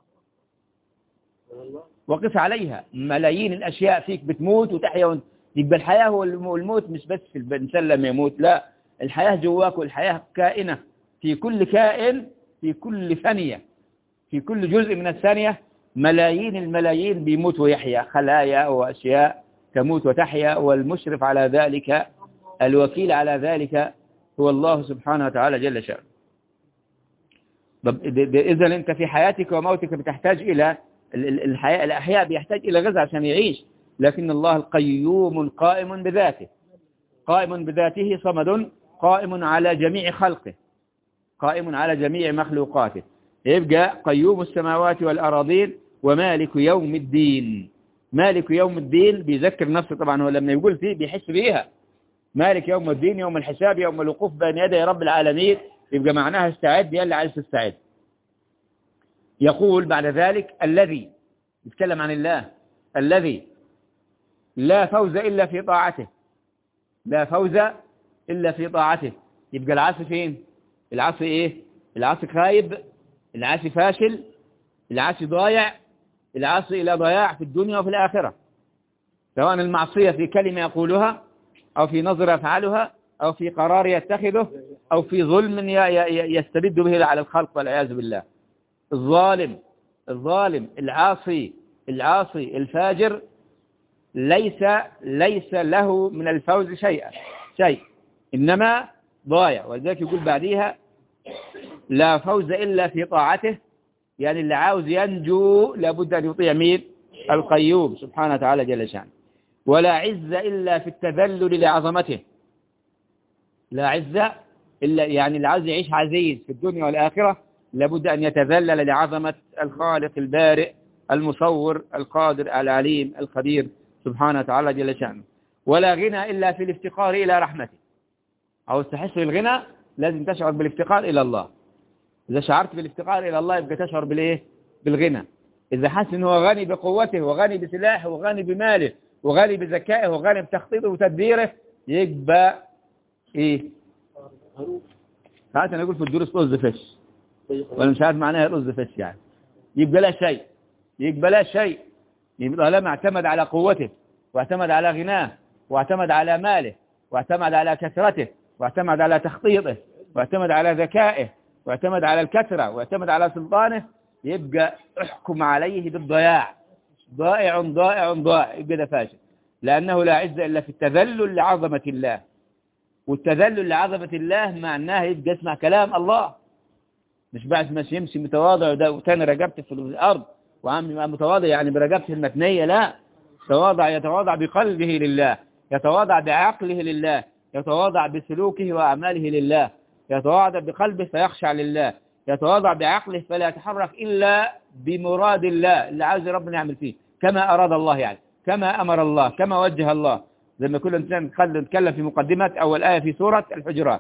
وقف عليها ملايين الاشياء فيك بتموت وتحيا وانت يبقى الحياة والموت مش بس في الإنسان لما يموت لا الحياة جواك والحياة كائنة في كل كائن في كل ثانية في كل جزء من الثانية ملايين الملايين بيموت ويحيا خلايا وأشياء تموت وتحيا والمشرف على ذلك الوكيل على ذلك هو الله سبحانه وتعالى جل شأنه إذا أنت في حياتك وموتك بتحتاج إلى الحياة الأحياء بيحتاج إلى غذاء عشان يعيش لكن الله القيوم قائم بذاته قائم بذاته صمد قائم على جميع خلقه قائم على جميع مخلوقاته يبقى قيوم السماوات والأراضين ومالك يوم الدين مالك يوم الدين بيذكر نفسه طبعا هو لما يقول فيه بيحس بيها مالك يوم الدين يوم الحساب يوم الوقوف بين يدي رب العالمين يبقى معناها استعد يلا عايز تستعد يقول بعد ذلك الذي يتكلم عن الله الذي لا فوز إلا في طاعته لا فوز إلا في طاعته يبقى العاصي فين العاصي إيه العاصي خايب العاصي فاشل العاصي ضايع العاصي إلى ضياع في الدنيا وفي الآخرة سواء المعصية في كلمة يقولها أو في نظر يفعلها أو في قرار يتخذه أو في ظلم يستبد به على الخلق والعياذ بالله الظالم الظالم العاصي العاصي الفاجر ليس ليس له من الفوز شيئا شيء إنما ضايع ولذلك يقول بعديها لا فوز إلا في طاعته يعني اللي عاوز ينجو لابد أن يطيع مين القيوم سبحانه وتعالى جل شأنه ولا عز إلا في التذلل لعظمته لا عز إلا يعني اللي عاوز يعيش عزيز في الدنيا والآخرة لابد أن يتذلل لعظمة الخالق البارئ المصور القادر العليم الخبير سبحانه وتعالى جل شأنه ولا غنى إلا في الافتقار إلى رحمته أو تحس بالغنى لازم تشعر بالافتقار إلى الله إذا شعرت بالافتقار إلى الله يبقى تشعر بالإيه بالغنى إذا حس أنه غني بقوته وغني بسلاحه وغني بماله وغني بذكائه وغني بتخطيطه وتدبيره يبقى إيه ساعات أنا أقول في الدروس رز فش وأنا مش عارف معناها رز فش يعني يبقى لا شيء يبقى لا شيء يبقى لما اعتمد على قوته واعتمد على غناه واعتمد على ماله واعتمد على كثرته واعتمد على تخطيطه واعتمد على ذكائه واعتمد على الكثرة واعتمد على سلطانه يبقى احكم عليه بالضياع ضائع ضائع ضائع يبقى ده فاشل لأنه لا عز إلا في التذلل لعظمة الله والتذلل لعظمة الله معناه يبقى اسمع كلام الله مش بعد ما يمشي متواضع وده وتاني رقبته في الأرض وعم متواضع يعني برقبته المتنية لا يتواضع يتواضع بقلبه لله يتواضع بعقله لله يتواضع بسلوكه وأعماله لله يتواضع بقلبه فيخشع لله يتواضع بعقله فلا يتحرك إلا بمراد الله اللي عاوز ربنا يعمل فيه كما أراد الله يعني كما أمر الله كما وجه الله زي ما كل إنسان نتكلم في مقدمة أول آية في سورة الحجرات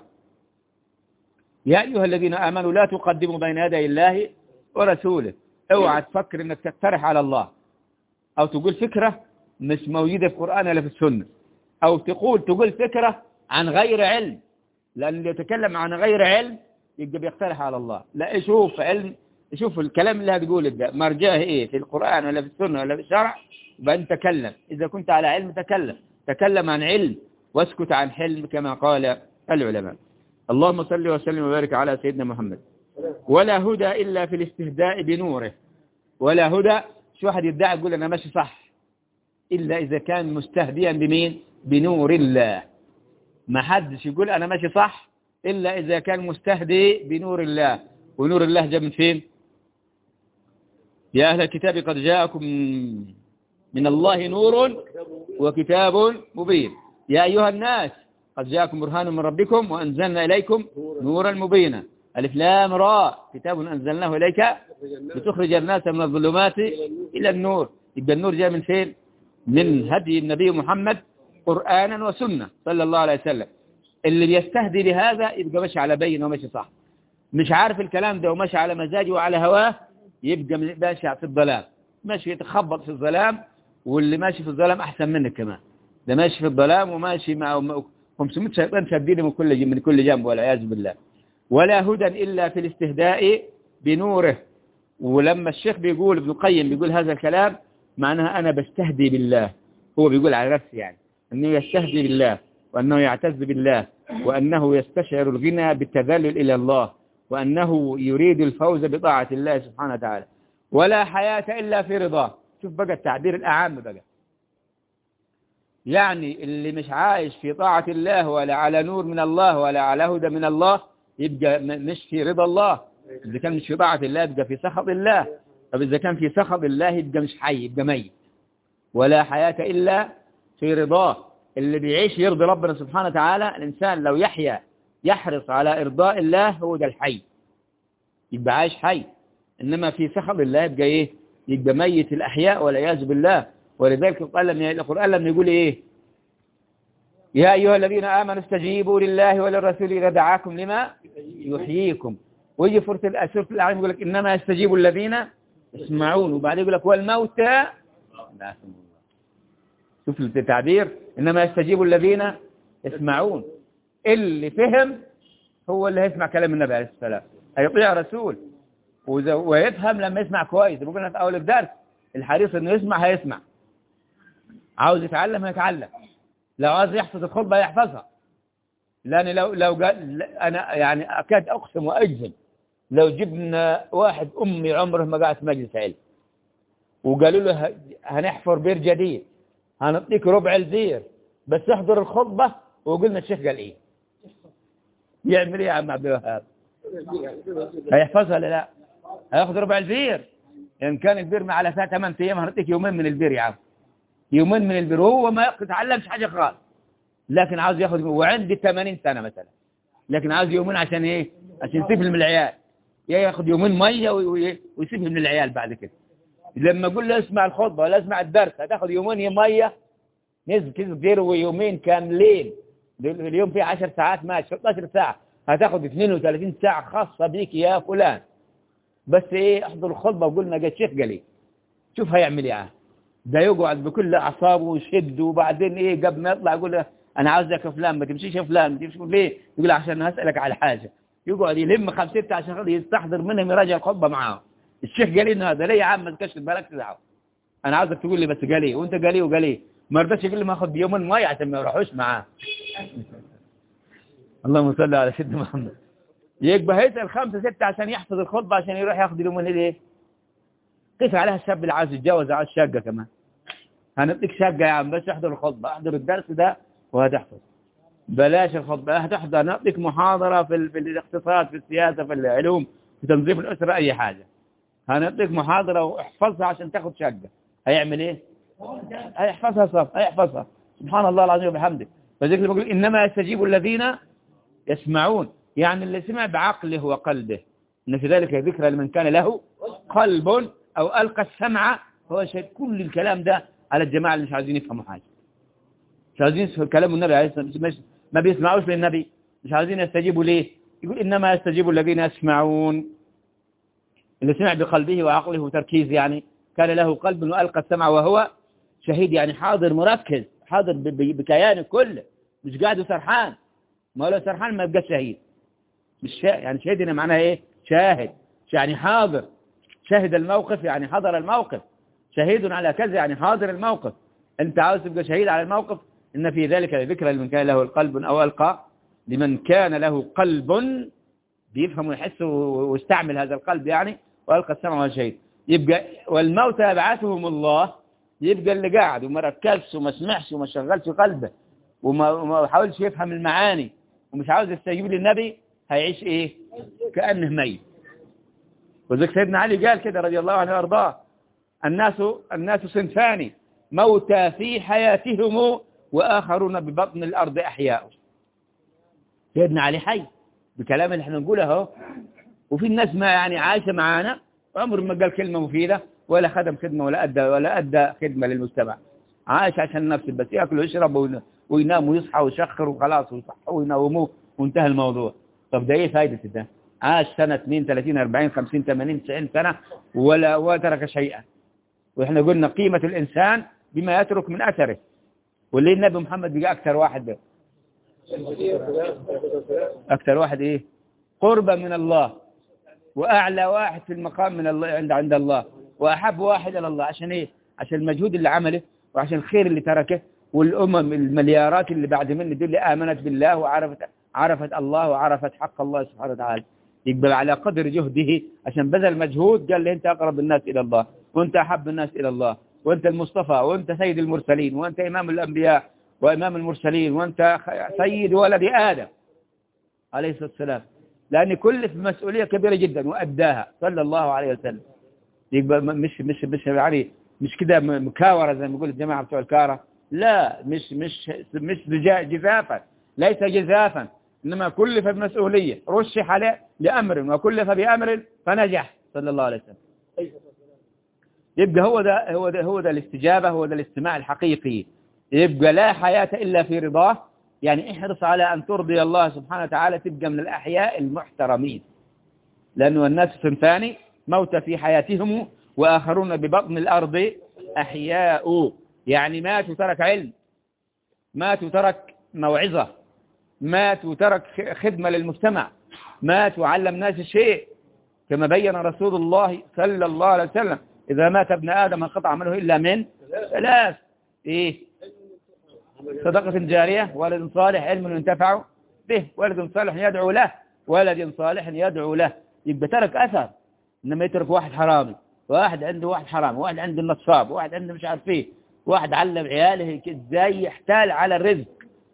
يا أيها الذين آمنوا لا تقدموا بين يدي الله ورسوله اوعى تفكر انك تقترح على الله او تقول فكرة مش موجودة في القرآن ولا في السنة او تقول تقول فكرة عن غير علم لأن اللي يتكلم عن غير علم يبقى بيقترح على الله لا شوف علم شوف الكلام اللي هتقوله ده مرجعه ايه في القرآن ولا في السنة ولا في الشرع يبقى تكلم إذا كنت على علم تكلم تكلم عن علم واسكت عن حلم كما قال العلماء اللهم صل وسلم وبارك على سيدنا محمد ولا هدى إلا في الاستهداء بنوره ولا هدى شو واحد يدعي يقول أنا ماشي صح إلا إذا كان مستهديا بمين بنور الله ما حدش يقول أنا ماشي صح إلا إذا كان مستهدي بنور الله ونور الله جاء من فين يا أهل الكتاب قد جاءكم من الله نور وكتاب مبين يا أيها الناس قد جاءكم برهان من ربكم وأنزلنا إليكم نورا مبينا ألف لام راء كتاب أنزلناه إليك لتخرج الناس من الظلمات إلى النور يبقى النور جاء من فين من هدي النبي محمد قرآنا وسنة صلى الله عليه وسلم اللي بيستهدي بهذا يبقى ماشي على بين وماشي صح مش عارف الكلام ده وماشي على مزاجه وعلى هواه يبقى ماشي في الظلام ماشي يتخبط في الظلام واللي ماشي في الظلام أحسن منك كمان ده ماشي في الظلام وماشي مع 500 شيطان شادين من كل من كل جنب والعياذ بالله ولا هدى إلا في الاستهداء بنوره ولما الشيخ بيقول ابن القيم بيقول هذا الكلام معناها أنا بستهدي بالله هو بيقول على نفسه يعني أنه يستهدي بالله وأنه يعتز بالله وأنه يستشعر الغنى بالتذلل إلى الله وأنه يريد الفوز بطاعة الله سبحانه وتعالى ولا حياة إلا في رضاه شوف بقى التعبير الأعم بقى يعني اللي مش عايش في طاعة الله ولا على نور من الله ولا على هدى من الله يبقى مش في رضا الله إذا كان مش في طاعة الله يبقى في سخط الله طب إذا كان في سخط الله يبقى مش حي يبقى ميت ولا حياة إلا في رضاه اللي بيعيش يرضي ربنا سبحانه وتعالى الإنسان لو يحيا يحرص على إرضاء الله هو ده الحي يبقى عايش حي إنما في سخط الله يبقى إيه يبقى ميت الأحياء والعياذ بالله ولذلك القرآن لم يقول إيه يا أيها الذين آمنوا استجيبوا لله وللرسول إذا دعاكم لما يحييكم ويجي فرصة سورة الأعلام يقول لك إنما يستجيب الذين يسمعون وبعدين يقول لك والموتى شوف التعبير إنما يستجيب الذين يسمعون اللي فهم هو اللي هيسمع كلام النبي عليه السلام هيطيع رسول ويفهم لما يسمع كويس ممكن في أول الدرس الحريص إنه يسمع هيسمع عاوز يتعلم هيتعلم لو عاوز يحفظ الخطبة يحفظها لأن لو لو قال أنا يعني أكاد أقسم وأجزم لو جبنا واحد أمي عمره ما قاعد في مجلس علم وقالوا له هنحفر بير جديد هنعطيك ربع البير بس احضر الخطبة وقلنا الشيخ قال ايه يعمل ايه يا عم عبد الوهاب هيحفظها ولا لا هياخد ربع البير ان كان البير ما على فيها 8 ايام هنعطيك يومين من البير يا عم يومين من البير وهو ما يتعلمش حاجه خالص لكن عاوز ياخد وعندي 80 سنه مثلا لكن عاوز يومين عشان ايه عشان يسيب من العيال يا ياخد يومين ميه ويسيب من العيال بعد كده لما اقول له اسمع الخطبه ولا اسمع الدرس هتاخد يومين ميه نزل كده ويومين كاملين اليوم فيه 10 ساعات ماشي 16 ساعه هتاخد 32 ساعه خاصه بيك يا فلان بس ايه احضر الخطبه وقول ما جت شيخ قال لي شوف هيعمل ايه ده يقعد بكل اعصابه ويشد وبعدين ايه قبل ما يطلع يقول له انا عاوزك يا فلان ما تمشيش يا فلان ما تمشيش ليه يقول عشان هسالك على حاجه يقعد يلم خمسة ستة عشان يستحضر منهم يراجع الخطبه معاهم الشيخ قال لي هذا ليه يا عم ما تكشف بالك دعوه انا عاوزك تقول لي بس قال ايه وانت قال ايه وقال ايه ما رضاش يقول لي ما اخذ يوم ميه عشان ما يروحوش معاه اللهم صل على سيدنا محمد يبقى هيسأل خمسة ستة عشان يحفظ الخطبة عشان يروح ياخد له من الايه قيس عليها الشاب اللي عايز يتجوز عايز شقة كمان هنديك شقة يا عم بس احضر الخطبة احضر الدرس ده وهتحفظ بلاش الخطبة هتحضر نعطيك محاضرة في, ال... في الاقتصاد في السياسة في العلوم في تنظيم الأسرة أي حاجة هنعطيك محاضرة واحفظها عشان تاخد شقة هيعمل ايه هيحفظها صف هيحفظها سبحان الله العظيم وبحمده فذلك بقول إنما يستجيب الذين يسمعون يعني اللي سمع بعقله وقلبه إن في ذلك ذكرى لمن كان له قلب أو ألقى السمع هو شيء كل الكلام ده على الجماعة اللي مش عايزين يفهموا حاجة مش عايزين يفهموا كلام النبي عليه الصلاة والسلام ما بيسمعوش للنبي مش عايزين يستجيبوا ليه يقول إنما يستجيب الذين يسمعون اللي سمع بقلبه وعقله وتركيز يعني كان له قلب وألقى السمع وهو شهيد يعني حاضر مركز حاضر بكيانه كله مش قاعد سرحان ما لو سرحان ما يبقى شهيد مش شا... يعني شهيد هنا معناها ايه شاهد يعني حاضر شهد الموقف يعني حضر الموقف شهيد على كذا يعني حاضر الموقف انت عاوز تبقى شهيد على الموقف ان في ذلك ذكرى لمن كان له القلب او القى لمن كان له قلب بيفهم ويحس ويستعمل هذا القلب يعني والقى السمع والشهيد يبقى والموتى يبعثهم الله يبقى اللي قاعد وما ركزش وما سمعش وما شغلش قلبه وما, وما حاولش يفهم المعاني ومش عاوز يستجيب للنبي هيعيش ايه كأنه ميت وذلك سيدنا علي قال كده رضي الله عنه وارضاه الناس الناس صنفان موتى في حياتهم وآخرون ببطن الأرض أحياء سيدنا علي حي بكلام اللي احنا نقوله اهو وفي الناس ما يعني عايشة معانا عمر ما قال كلمة مفيدة ولا خدم خدمة ولا أدى ولا أدى خدمة للمجتمع عايش عشان نفسه بس يأكل ويشرب وينام ويصحى ويشخر وخلاص ويصحى وينوموه وانتهى الموضوع طب ده ايه فايدة ده عاش سنة 2 30 40 50 80 90 سنة ولا وترك شيئا واحنا قلنا قيمة الإنسان بما يترك من أثره واللي النبي محمد بقى أكثر واحد ده أكثر واحد إيه قربا من الله وأعلى واحد في المقام من الله عند عند الله وأحب واحد إلى الله عشان إيه عشان المجهود اللي عمله وعشان الخير اللي تركه والأمم المليارات اللي بعد منه دول اللي آمنت بالله وعرفت عرفت الله وعرفت حق الله سبحانه وتعالى يقبل على قدر جهده عشان بذل مجهود قال لي أنت أقرب الناس إلى الله وأنت أحب الناس إلى الله وأنت المصطفى وأنت سيد المرسلين وأنت إمام الأنبياء وإمام المرسلين وأنت سيد ولد آدم عليه الصلاة والسلام لأن كل في مسؤولية كبيرة جدا وأداها صلى الله عليه وسلم يبقى مش مش مش يعني مش كده مكاورة زي ما يقول الجماعة بتوع الكارة لا مش مش مش جزافا ليس جزافا إنما كلف بمسؤولية رشح عليه لأمر وكلف بأمر فنجح صلى الله عليه وسلم يبقى هو ده هو ده هو ده الاستجابة هو ده الاستماع الحقيقي يبقى لا حياة إلا في رضاه يعني احرص على أن ترضي الله سبحانه وتعالى تبقى من الأحياء المحترمين لأنه الناس صنفان موت في حياتهم وآخرون ببطن الأرض أحياء يعني مات وترك علم مات وترك موعظة مات وترك خدمة للمجتمع مات وعلم ناس شيء كما بين رسول الله صلى الله عليه وسلم إذا مات ابن آدم انقطع عمله إلا من ثلاث إيه صدقة جارية ولد صالح علم ينتفع به ولد صالح يدعو له ولد صالح يدعو له يبقى ترك أثر إنما يترك واحد حرامي واحد عنده واحد حرام واحد عنده نصاب واحد عنده مش عارف ايه واحد علم عياله ازاي يحتال على الرزق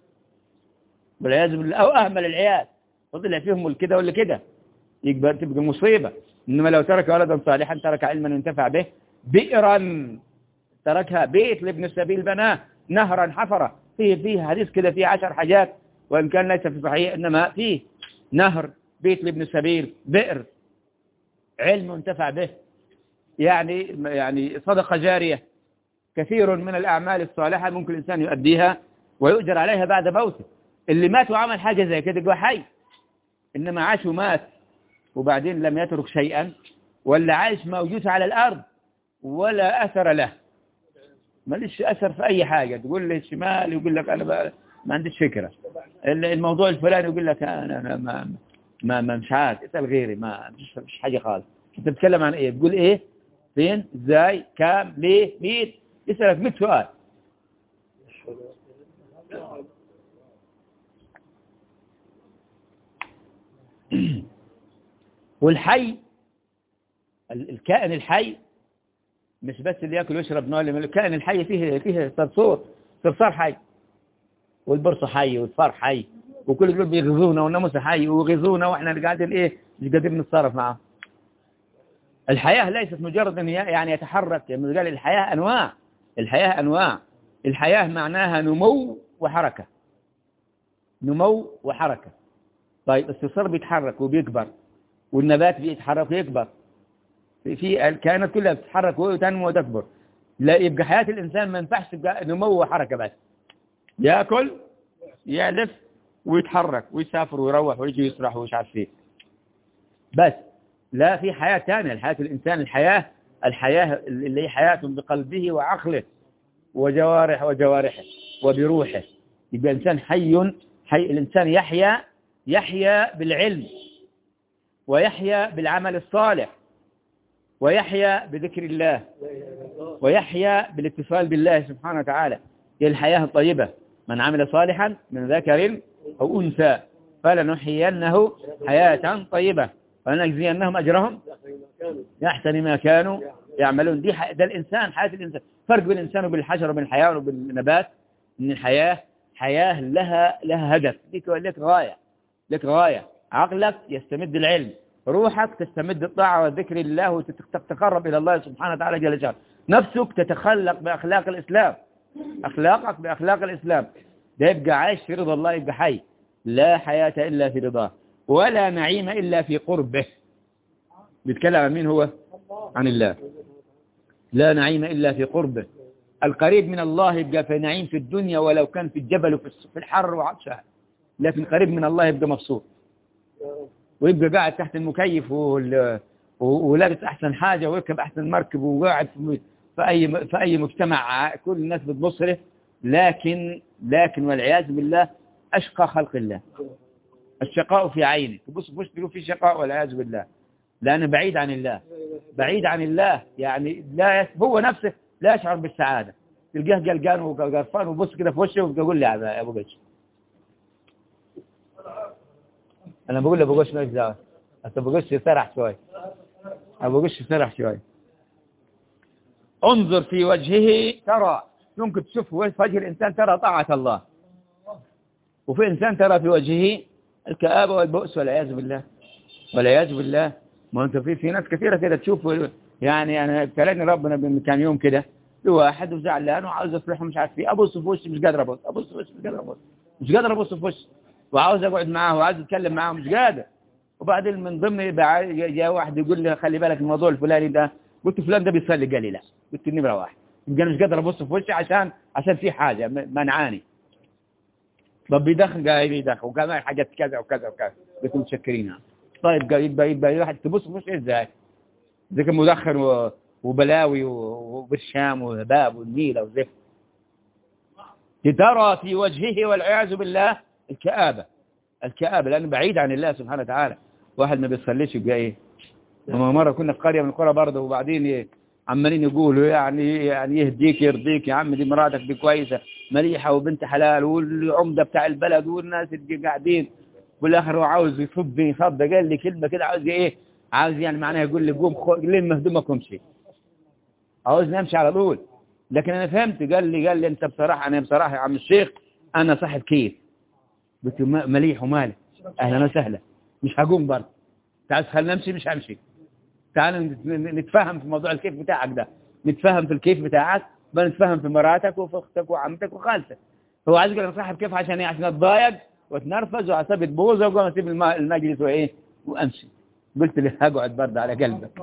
والعياذ بالله او اهمل العيال وطلع فيهم الكده ولا كده يبقى تبقى مصيبة انما لو ترك ولدا صالحا ترك علما ينتفع به بئرا تركها بيت لابن السبيل بناه نهرا حفرة فيه فيه حديث كده فيه عشر حاجات وإن كان ليس في صحيح إنما فيه نهر بيت لابن السبيل بئر علم ينتفع به يعني يعني صدقة جارية كثير من الأعمال الصالحة ممكن الإنسان يؤديها ويؤجر عليها بعد موته اللي مات وعمل حاجة زي كده يبقى حي إنما عاش ومات وبعدين لم يترك شيئا ولا عايش موجود على الأرض ولا أثر له ماليش أثر في أي حاجة تقول لي الشمال يقول لك أنا بقى ما عنديش فكرة الموضوع الفلاني يقول لك أنا, أنا ما, ما, ما مش عارف اسأل غيري ما مش, مش حاجة خالص انت بتتكلم عن ايه بتقول ايه فين ازاي كام ليه مين يسألك 100 سؤال والحي الكائن الحي مش بس اللي ياكل ويشرب نوع الكائن الحي فيه فيه صرصور صرصار حي والبرص حي والفار حي وكل دول بيغزونا والناموس حي ويغزونا واحنا اللي قاعدين ايه مش قادرين نتصرف معاه الحياة ليست مجرد ان يعني يتحرك يعني قال الحياة انواع الحياة انواع الحياة معناها نمو وحركة نمو وحركة طيب الصرصار بيتحرك وبيكبر والنبات بيتحرك ويكبر في الكائنات كلها بتتحرك وتنمو وتكبر لا يبقى حياة الإنسان ما ينفعش تبقى نمو وحركة بس يأكل يألف ويتحرك ويسافر ويروح ويجي يسرح ومش عارف ايه بس لا في حياة ثانية الحياة الإنسان الحياة الحياة اللي هي حياة بقلبه وعقله وجوارح وجوارحه وبروحه يبقى الإنسان حي حي الإنسان يحيا يحيا بالعلم ويحيا بالعمل الصالح ويحيا بذكر الله ويحيا بالاتصال بالله سبحانه وتعالى هي الحياة الطيبة من عمل صالحا من ذكر أو أنثى فلنحيينه حياة طيبة ولنجزينهم أجرهم يحسن ما كانوا يعملون دي ده الإنسان حياة الإنسان فرق بين الإنسان وبين الحجر وبين الحيوان وبين النبات إن الحياة حياة لها لها هدف لك لك غاية لك غاية عقلك يستمد العلم روحك تستمد الطاعة والذكر الله وتتقرب إلى الله سبحانه وتعالى جل جلاله نفسك تتخلق بأخلاق الإسلام أخلاقك بأخلاق الإسلام ده يبقى عايش في رضا الله يبقى حي لا حياة إلا في رضاه ولا نعيم إلا في قربه بيتكلم عن مين هو عن الله لا نعيم إلا في قربه القريب من الله يبقى في نعيم في الدنيا ولو كان في الجبل وفي الحر وعطشها لكن قريب من الله يبقى مبسوط ويبقى قاعد تحت المكيف ولابس أحسن حاجة ويركب أحسن مركب وقاعد في أي في أي مجتمع كل الناس بتبص له لكن لكن والعياذ بالله أشقى خلق الله الشقاء في عينه تبص في وشه في شقاء والعياذ بالله لأنه بعيد عن الله بعيد عن الله يعني لا هو نفسه لا يشعر بالسعادة تلقاه قلقان وقرفان وبص كده في وشه ويقول لي يا أبو قش أنا بقول لأبو قش ما يجزاه أبو قش سرح شوي أبو قش سرح شوي انظر في وجهه ترى ممكن تشوف وجه الإنسان ترى طاعة الله وفي إنسان ترى في وجهه الكآبة والبؤس والعياذ بالله والعياذ بالله ما أنت في في ناس كثيرة كده تشوف يعني أنا ابتلاني ربنا من كام يوم كده واحد وزعلان وعاوز افرح ومش عارف ايه ابص في وشي مش قادر ابص ابص في وشي مش قادر ابص مش قادر ابص في وشي وعاوز اقعد معاه وعاوز اتكلم معاه مش قادر وبعدين من ضمن جاء واحد يقول لي خلي بالك الموضوع الفلاني ده قلت فلان ده بيصلي قال لي لا قلت النمره واحد يبقى انا مش قادر ابص في وشي عشان عشان في حاجه منعاني طب بيدخن قال بيدخن وكمان حاجات كذا وكذا وكذا قلت متشكرين طيب قال يبقى يبقى واحد تبص في وشي ازاي زي كان مدخن و... وبلاوي وبرشام وهباب والنيلة وزفت ترى في وجهه والعياذ بالله الكآبة الكآبة لأنه بعيد عن الله سبحانه وتعالى واحد ما بيصليش يبقى ايه وما مرة كنا في قرية من القرى برضه وبعدين إيه عمالين يقولوا يعني يعني يهديك يرضيك يا عم دي مراتك دي كويسة مليحة وبنت حلال والعمدة بتاع البلد والناس اللي قاعدين والاخر هو عاوز يصب يصب قال لي كلمة كده عاوز ايه عاوز يعني معناها يقول لي قوم لم هدومك وامشي عاوزني امشي على طول لكن انا فهمت قال لي قال لي انت بصراحة انا بصراحة يا عم الشيخ انا صاحب كيف قلت مليح ومالك اهلا وسهلا مش هقوم برضه تعال خلينا نمشي مش همشي تعال نتفاهم في موضوع الكيف بتاعك ده نتفاهم في الكيف بتاعك بنتفاهم في مراتك وفي اختك وعمتك وخالتك هو عايز يقول انا صاحب كيف عشان ايه عشان اتضايق واتنرفز واعصابي تبوظ واقوم اسيب المجلس وايه وامشي قلت له هقعد برضه على قلبك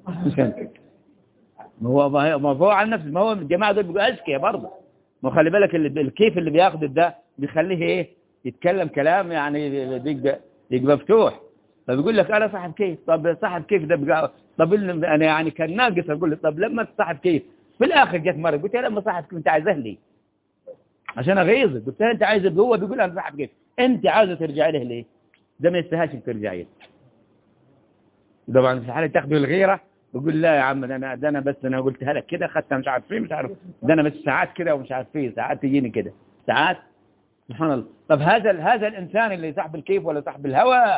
ما هو ما هو على نفسه ما هو الجماعه دول بيبقوا اذكياء برضه ما خلي بالك اللي الكيف اللي بياخده ده بيخليه ايه يتكلم كلام يعني بيبقى يبقى مفتوح فبيقول لك انا صاحب كيف طب صاحب كيف ده بقى طب انا يعني كان ناقص اقول له طب لما صاحب كيف في الاخر جت مره قلت له لما صاحب كيف انت عايزه لي عشان اغيظك قلت له انت عايز هو بيقول انا صاحب كيف انت عايزه ترجعي له ليه ده ما يستاهلش ترجعي له طبعا في حاله تاخذ الغيره بقول لا يا عم ده انا ده انا بس انا قلتها لك كده خدتها مش عارف فين مش عارف ده انا بس ساعات كده ومش عارف فين ساعات تجيني كده ساعات سبحان الله طب هذا هذا الانسان اللي صاحب الكيف ولا صاحب الهوى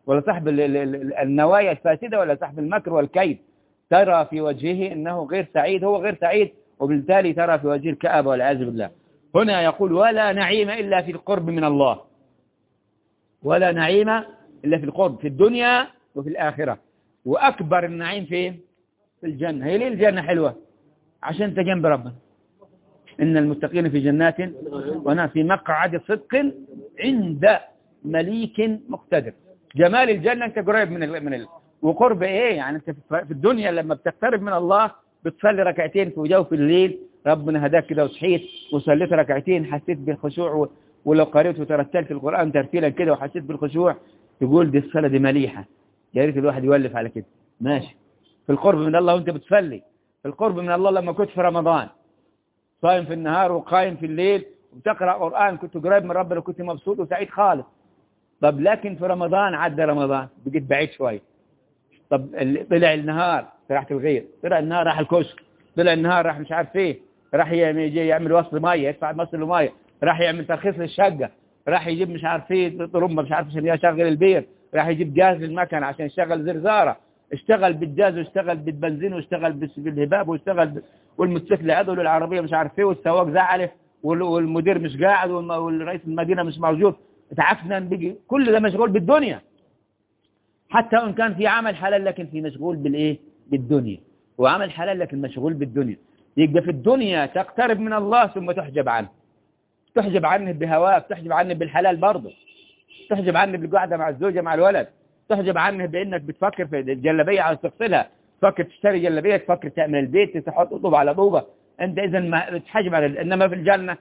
ولا صاحب ال- ال- ال- النوايا الفاسدة ولا صاحب المكر والكيد ترى في وجهه أنه غير سعيد هو غير سعيد وبالتالي ترى في وجهه الكآبة والعياذ بالله هنا يقول ولا نعيم إلا في القرب من الله ولا نعيم إلا في القرب في الدنيا وفي الآخرة وأكبر النعيم فين في الجنة هي ليه الجنة حلوة عشان انت جنب ربنا إن المتقين في جنات ونعم في مقعد صدق عند مليك مقتدر جمال الجنة انت قريب من ال من ال وقرب ايه يعني انت في في الدنيا لما بتقترب من الله بتصلي ركعتين في جوف الليل ربنا هداك كده وصحيت وصليت ركعتين حسيت بالخشوع و- ولو قريت وترتلت القرآن ترتيلا كده وحسيت بالخشوع تقول دي الصلاة دي مليحة يا ريت الواحد يولف على كده ماشي في القرب من الله وانت بتصلي في القرب من الله لما كنت في رمضان صايم في النهار وقايم في الليل وتقرأ قرآن كنت قريب من ربنا وكنت مبسوط وسعيد خالص طب لكن في رمضان عدى رمضان بقيت بعيد شوي طب ال- طلع النهار راحت الغير طلع النهار راح الكشك طلع النهار راح مش عارف ايه راح ي- يجي يعمل وصل ميه يدفع وصل ميه راح يعمل ترخيص للشقه راح يجيب مش عارف ايه طرمبه مش عارف عشان يشغل البير راح يجيب جاز للمكن عشان يشغل زرزاره اشتغل بالجاز واشتغل بالبنزين واشتغل بس- بالهباب واشتغل ب- والموتوسيكل عدل والعربيه مش عارف ايه والسواق زعله وال- والمدير مش قاعد والم- والرئيس المدينه مش موجود تعفنا بيجي كل ده مشغول بالدنيا حتى وان كان في عمل حلال لكن في مشغول بالايه بالدنيا وعمل حلال لكن مشغول بالدنيا يبقى في الدنيا تقترب من الله ثم تحجب عنه تحجب عنه بهواك تحجب عنه بالحلال برضه تحجب عنه بالقعدة مع الزوجة مع الولد تحجب عنه بانك بتفكر في الجلابية عاوز تغسلها تفكر تشتري جلابية تفكر تعمل البيت تحط طوب على طوبة انت اذا ما بتحجب عن ال- انما في الجنة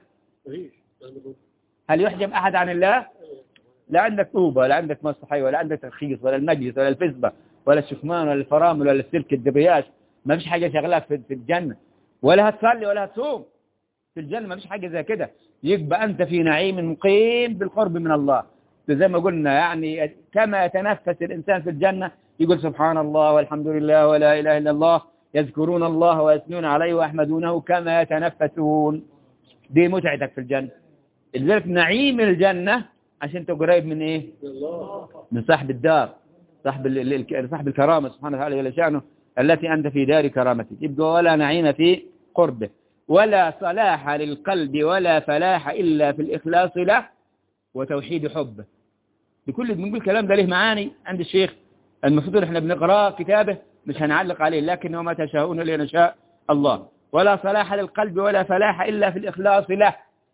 هل يحجب احد عن الله لا عندك طوبة ولا عندك مسرحية ولا عندك ترخيص ولا المجلس ولا الفسبة ولا الشكمان ولا الفرامل ولا السلك الدبرياج ما فيش حاجة شغلاك في في الجنة ولا هتصلي ولا هتصوم في الجنة ما فيش حاجة زي كده يبقى أنت في نعيم مقيم بالقرب من الله زي ما قلنا يعني كما يتنفس الإنسان في الجنة يقول سبحان الله والحمد لله ولا إله إلا الله يذكرون الله ويثنون عليه ويحمدونه كما يتنفسون دي متعتك في الجنة لذلك نعيم الجنة عشان انت قريب من ايه من صاحب الدار صاحب ال- ال- صاحب الكرامة سبحانه وتعالى جل شأنه التي أنت في دار كرامتك يبقى ولا نعيم في قربه ولا صلاح للقلب ولا فلاح إلا في الإخلاص له وتوحيد حبه بكل بنقول الكلام ده له معاني عند الشيخ المفروض احنا بنقرأ كتابه مش هنعلق عليه لكن وما تشاءون إلا أن يشاء الله ولا صلاح للقلب ولا فلاح إلا في الإخلاص له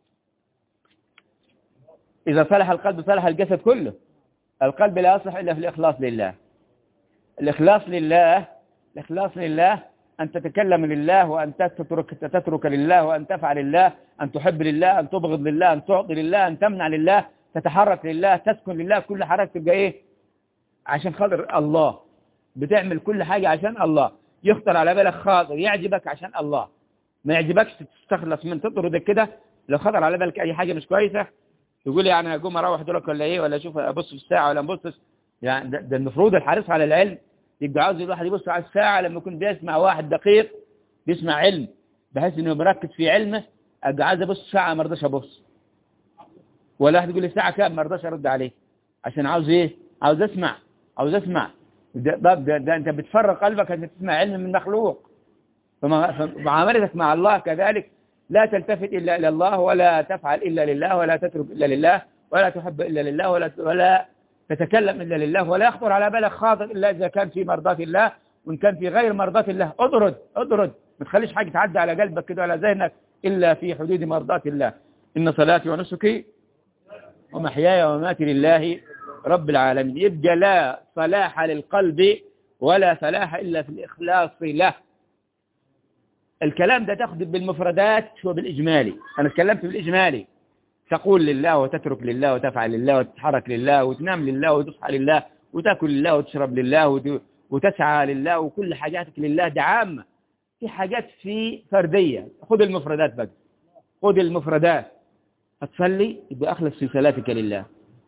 إذا صلح القلب صلح الجسد كله القلب لا يصلح إلا في الإخلاص لله الإخلاص لله الإخلاص لله أن تتكلم لله وأن تترك, تترك لله وأن تفعل لله أن تحب لله أن تبغض لله أن تعطي لله أن تمنع لله تتحرك لله تسكن لله كل حركة تبقى إيه عشان خاطر الله بتعمل كل حاجة عشان الله يخطر على بالك خاطر يعجبك عشان الله ما يعجبكش تستخلص من تطرد كده لو خطر على بالك أي حاجة مش كويسة تقول يعني اقوم اروح دولك ولا ايه ولا اشوف ابص في الساعه ولا ما ابصش يعني ده, ده المفروض الحريص على العلم يبقى عاوز الواحد يبص على الساعه لما يكون بيسمع واحد دقيق بيسمع علم بحيث انه مركز في علمه ابقى عايز ابص ساعه ما رضاش ابص ولا واحد يقول لي الساعه كام ما رضاش ارد عليه عشان عاوز ايه عاوز اسمع عاوز اسمع ده, ده, ده, ده انت بتفرغ قلبك انك تسمع علم من مخلوق فما- فمعاملتك مع الله كذلك لا تلتفت إلا إلى الله ولا تفعل إلا لله ولا تترك إلا لله ولا تحب إلا لله ولا ولا تتكلم إلا لله ولا يخطر على بالك خاطر إلا إذا كان في مرضاة الله وإن كان في غير مرضاة الله اطرد اطرد ما تخليش حاجة تعدي على قلبك كده ولا ذهنك إلا في حدود مرضاة الله إن صلاتي ونسكي ومحياي ومماتي لله رب العالمين يبقى لا صلاح للقلب ولا فلاح إلا في الإخلاص له الكلام ده تاخذ بالمفردات وبالإجمالي أنا اتكلمت بالإجمالي تقول لله وتترك لله وتفعل لله وتتحرك لله وتنام لله وتصحى لله وتأكل لله وتشرب لله وت- وتسعى لله وكل حاجاتك لله ده عامة في حاجات في فردية خذ المفردات بقى خذ المفردات هتصلي يبقى أخلص في صلاتك لله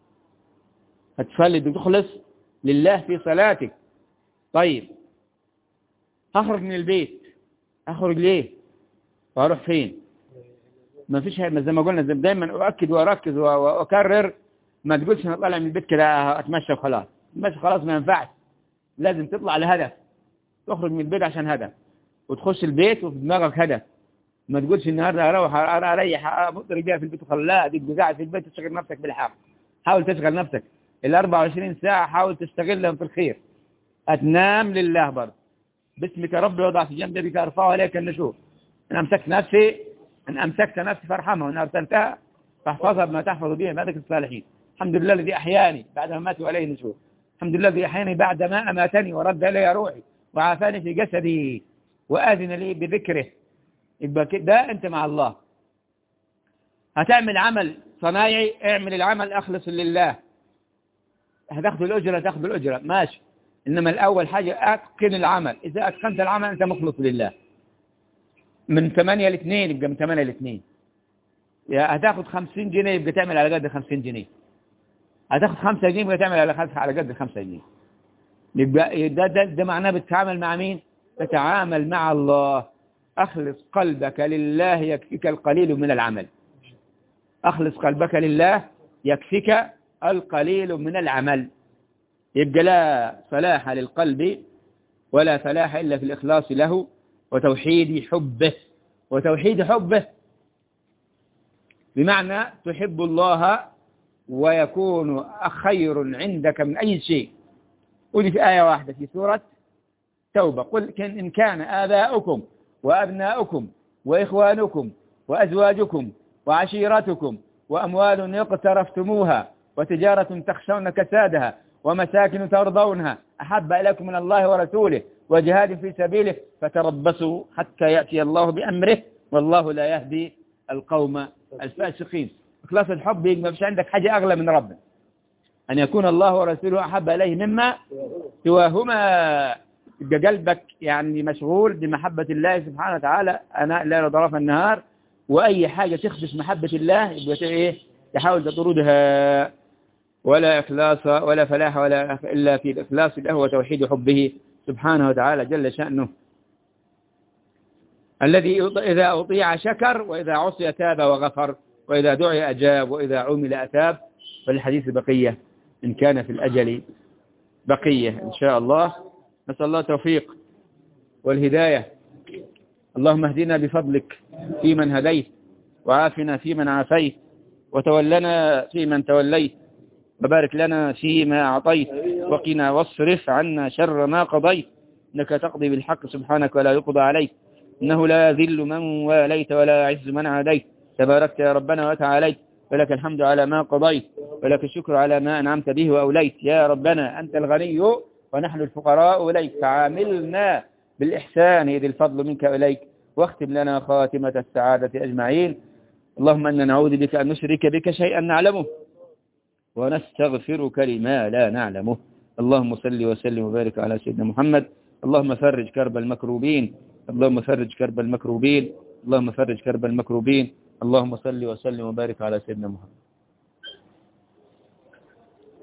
هتصلي يبقى تخلص لله في صلاتك طيب هخرج من البيت اخرج ليه واروح فين ما فيش ما زي ما قلنا زي دايما اؤكد واركز و- واكرر ما تقولش انا طالع من البيت كده اتمشى وخلاص مش خلاص ما ينفعش لازم تطلع لهدف تخرج من البيت عشان هدف وتخش البيت وفي دماغك هدف ما تقولش النهارده اروح اريح افطر بيها في البيت وخلاص لا دي قاعد في البيت تشغل نفسك بالحق حاول تشغل نفسك ال 24 ساعة حاول تستغلهم في الخير أتنام لله برضه باسمك ربي وضع في جنبي بك أرفعه إليك النشور إن أمسكت نفسي إن أمسكت نفسي فارحمها وإن أرسلتها فاحفظها بما تحفظ به عبادك الصالحين الحمد لله الذي أحياني بعد ما مات وعليه النشور الحمد لله الذي أحياني بعد ما أماتني ورد إلي روحي وعافاني في جسدي وآذن لي بذكره يبقى ده أنت مع الله هتعمل عمل صنايعي اعمل العمل أخلص لله هتاخد الأجرة تاخد الأجرة ماشي إنما الأول حاجة أتقن العمل إذا أتقنت العمل أنت مخلص لله من 8 ل 2 يبقى من 8 ل 2 يا هتاخد 50 جنيه يبقى تعمل على قد 50 جنيه هتاخد 5 جنيه يبقى تعمل على على قد 5 جنيه يبقى ده, ده, ده معناه بتتعامل مع مين تتعامل مع الله أخلص قلبك لله يكفيك القليل من العمل أخلص قلبك لله يكفيك القليل من العمل يبقى لا فلاح للقلب ولا فلاح إلا في الإخلاص له وتوحيد حبه وتوحيد حبه بمعنى تحب الله ويكون خير عندك من أي شيء ودي في آية واحدة في سورة توبة قل إن كان آباؤكم وأبناؤكم وإخوانكم وأزواجكم وعشيرتكم وأموال اقترفتموها وتجارة تخشون كسادها ومساكن ترضونها أحب إليكم من الله ورسوله وجهاد في سبيله فتربصوا حتى يأتي الله بأمره والله لا يهدي القوم الفاسقين إخلاص الحب ما فيش عندك حاجة أغلى من ربنا أن يكون الله ورسوله أحب إليه مما سواهما يبقى قلبك يعني مشغول بمحبة الله سبحانه وتعالى أنا الليل وطرف النهار وأي حاجة تخدش محبة الله يبقى إيه تحاول تطردها ولا إخلاص ولا فلاح ولا إلا في الإخلاص له وتوحيد حبه سبحانه وتعالى جل شأنه الذي إذا أطيع شكر وإذا عصي تاب وغفر وإذا دعي أجاب وإذا عمل أتاب فالحديث بقية إن كان في الأجل بقية إن شاء الله نسأل الله التوفيق والهداية اللهم اهدنا بفضلك في من هديت وعافنا في من عافيت وتولنا في من توليت وبارك لنا فيما أعطيت وقنا واصرف عنا شر ما قضيت إنك تقضي بالحق سبحانك ولا يقضى عليك إنه لا يذل من واليت ولا يعز من عاديت تباركت يا ربنا وتعاليت ولك الحمد على ما قضيت ولك الشكر على ما أنعمت به وأوليت يا ربنا أنت الغني ونحن الفقراء إليك فعاملنا بالإحسان إذ الفضل منك إليك واختم لنا خاتمة السعادة أجمعين اللهم أننا نعوذ بك أن نشرك بك شيئا نعلمه ونستغفرك لما لا نعلمه اللهم صل وسلم وبارك على سيدنا محمد اللهم فرج كرب المكروبين اللهم فرج كرب المكروبين اللهم فرج كرب المكروبين اللهم صل وسلم وبارك على سيدنا محمد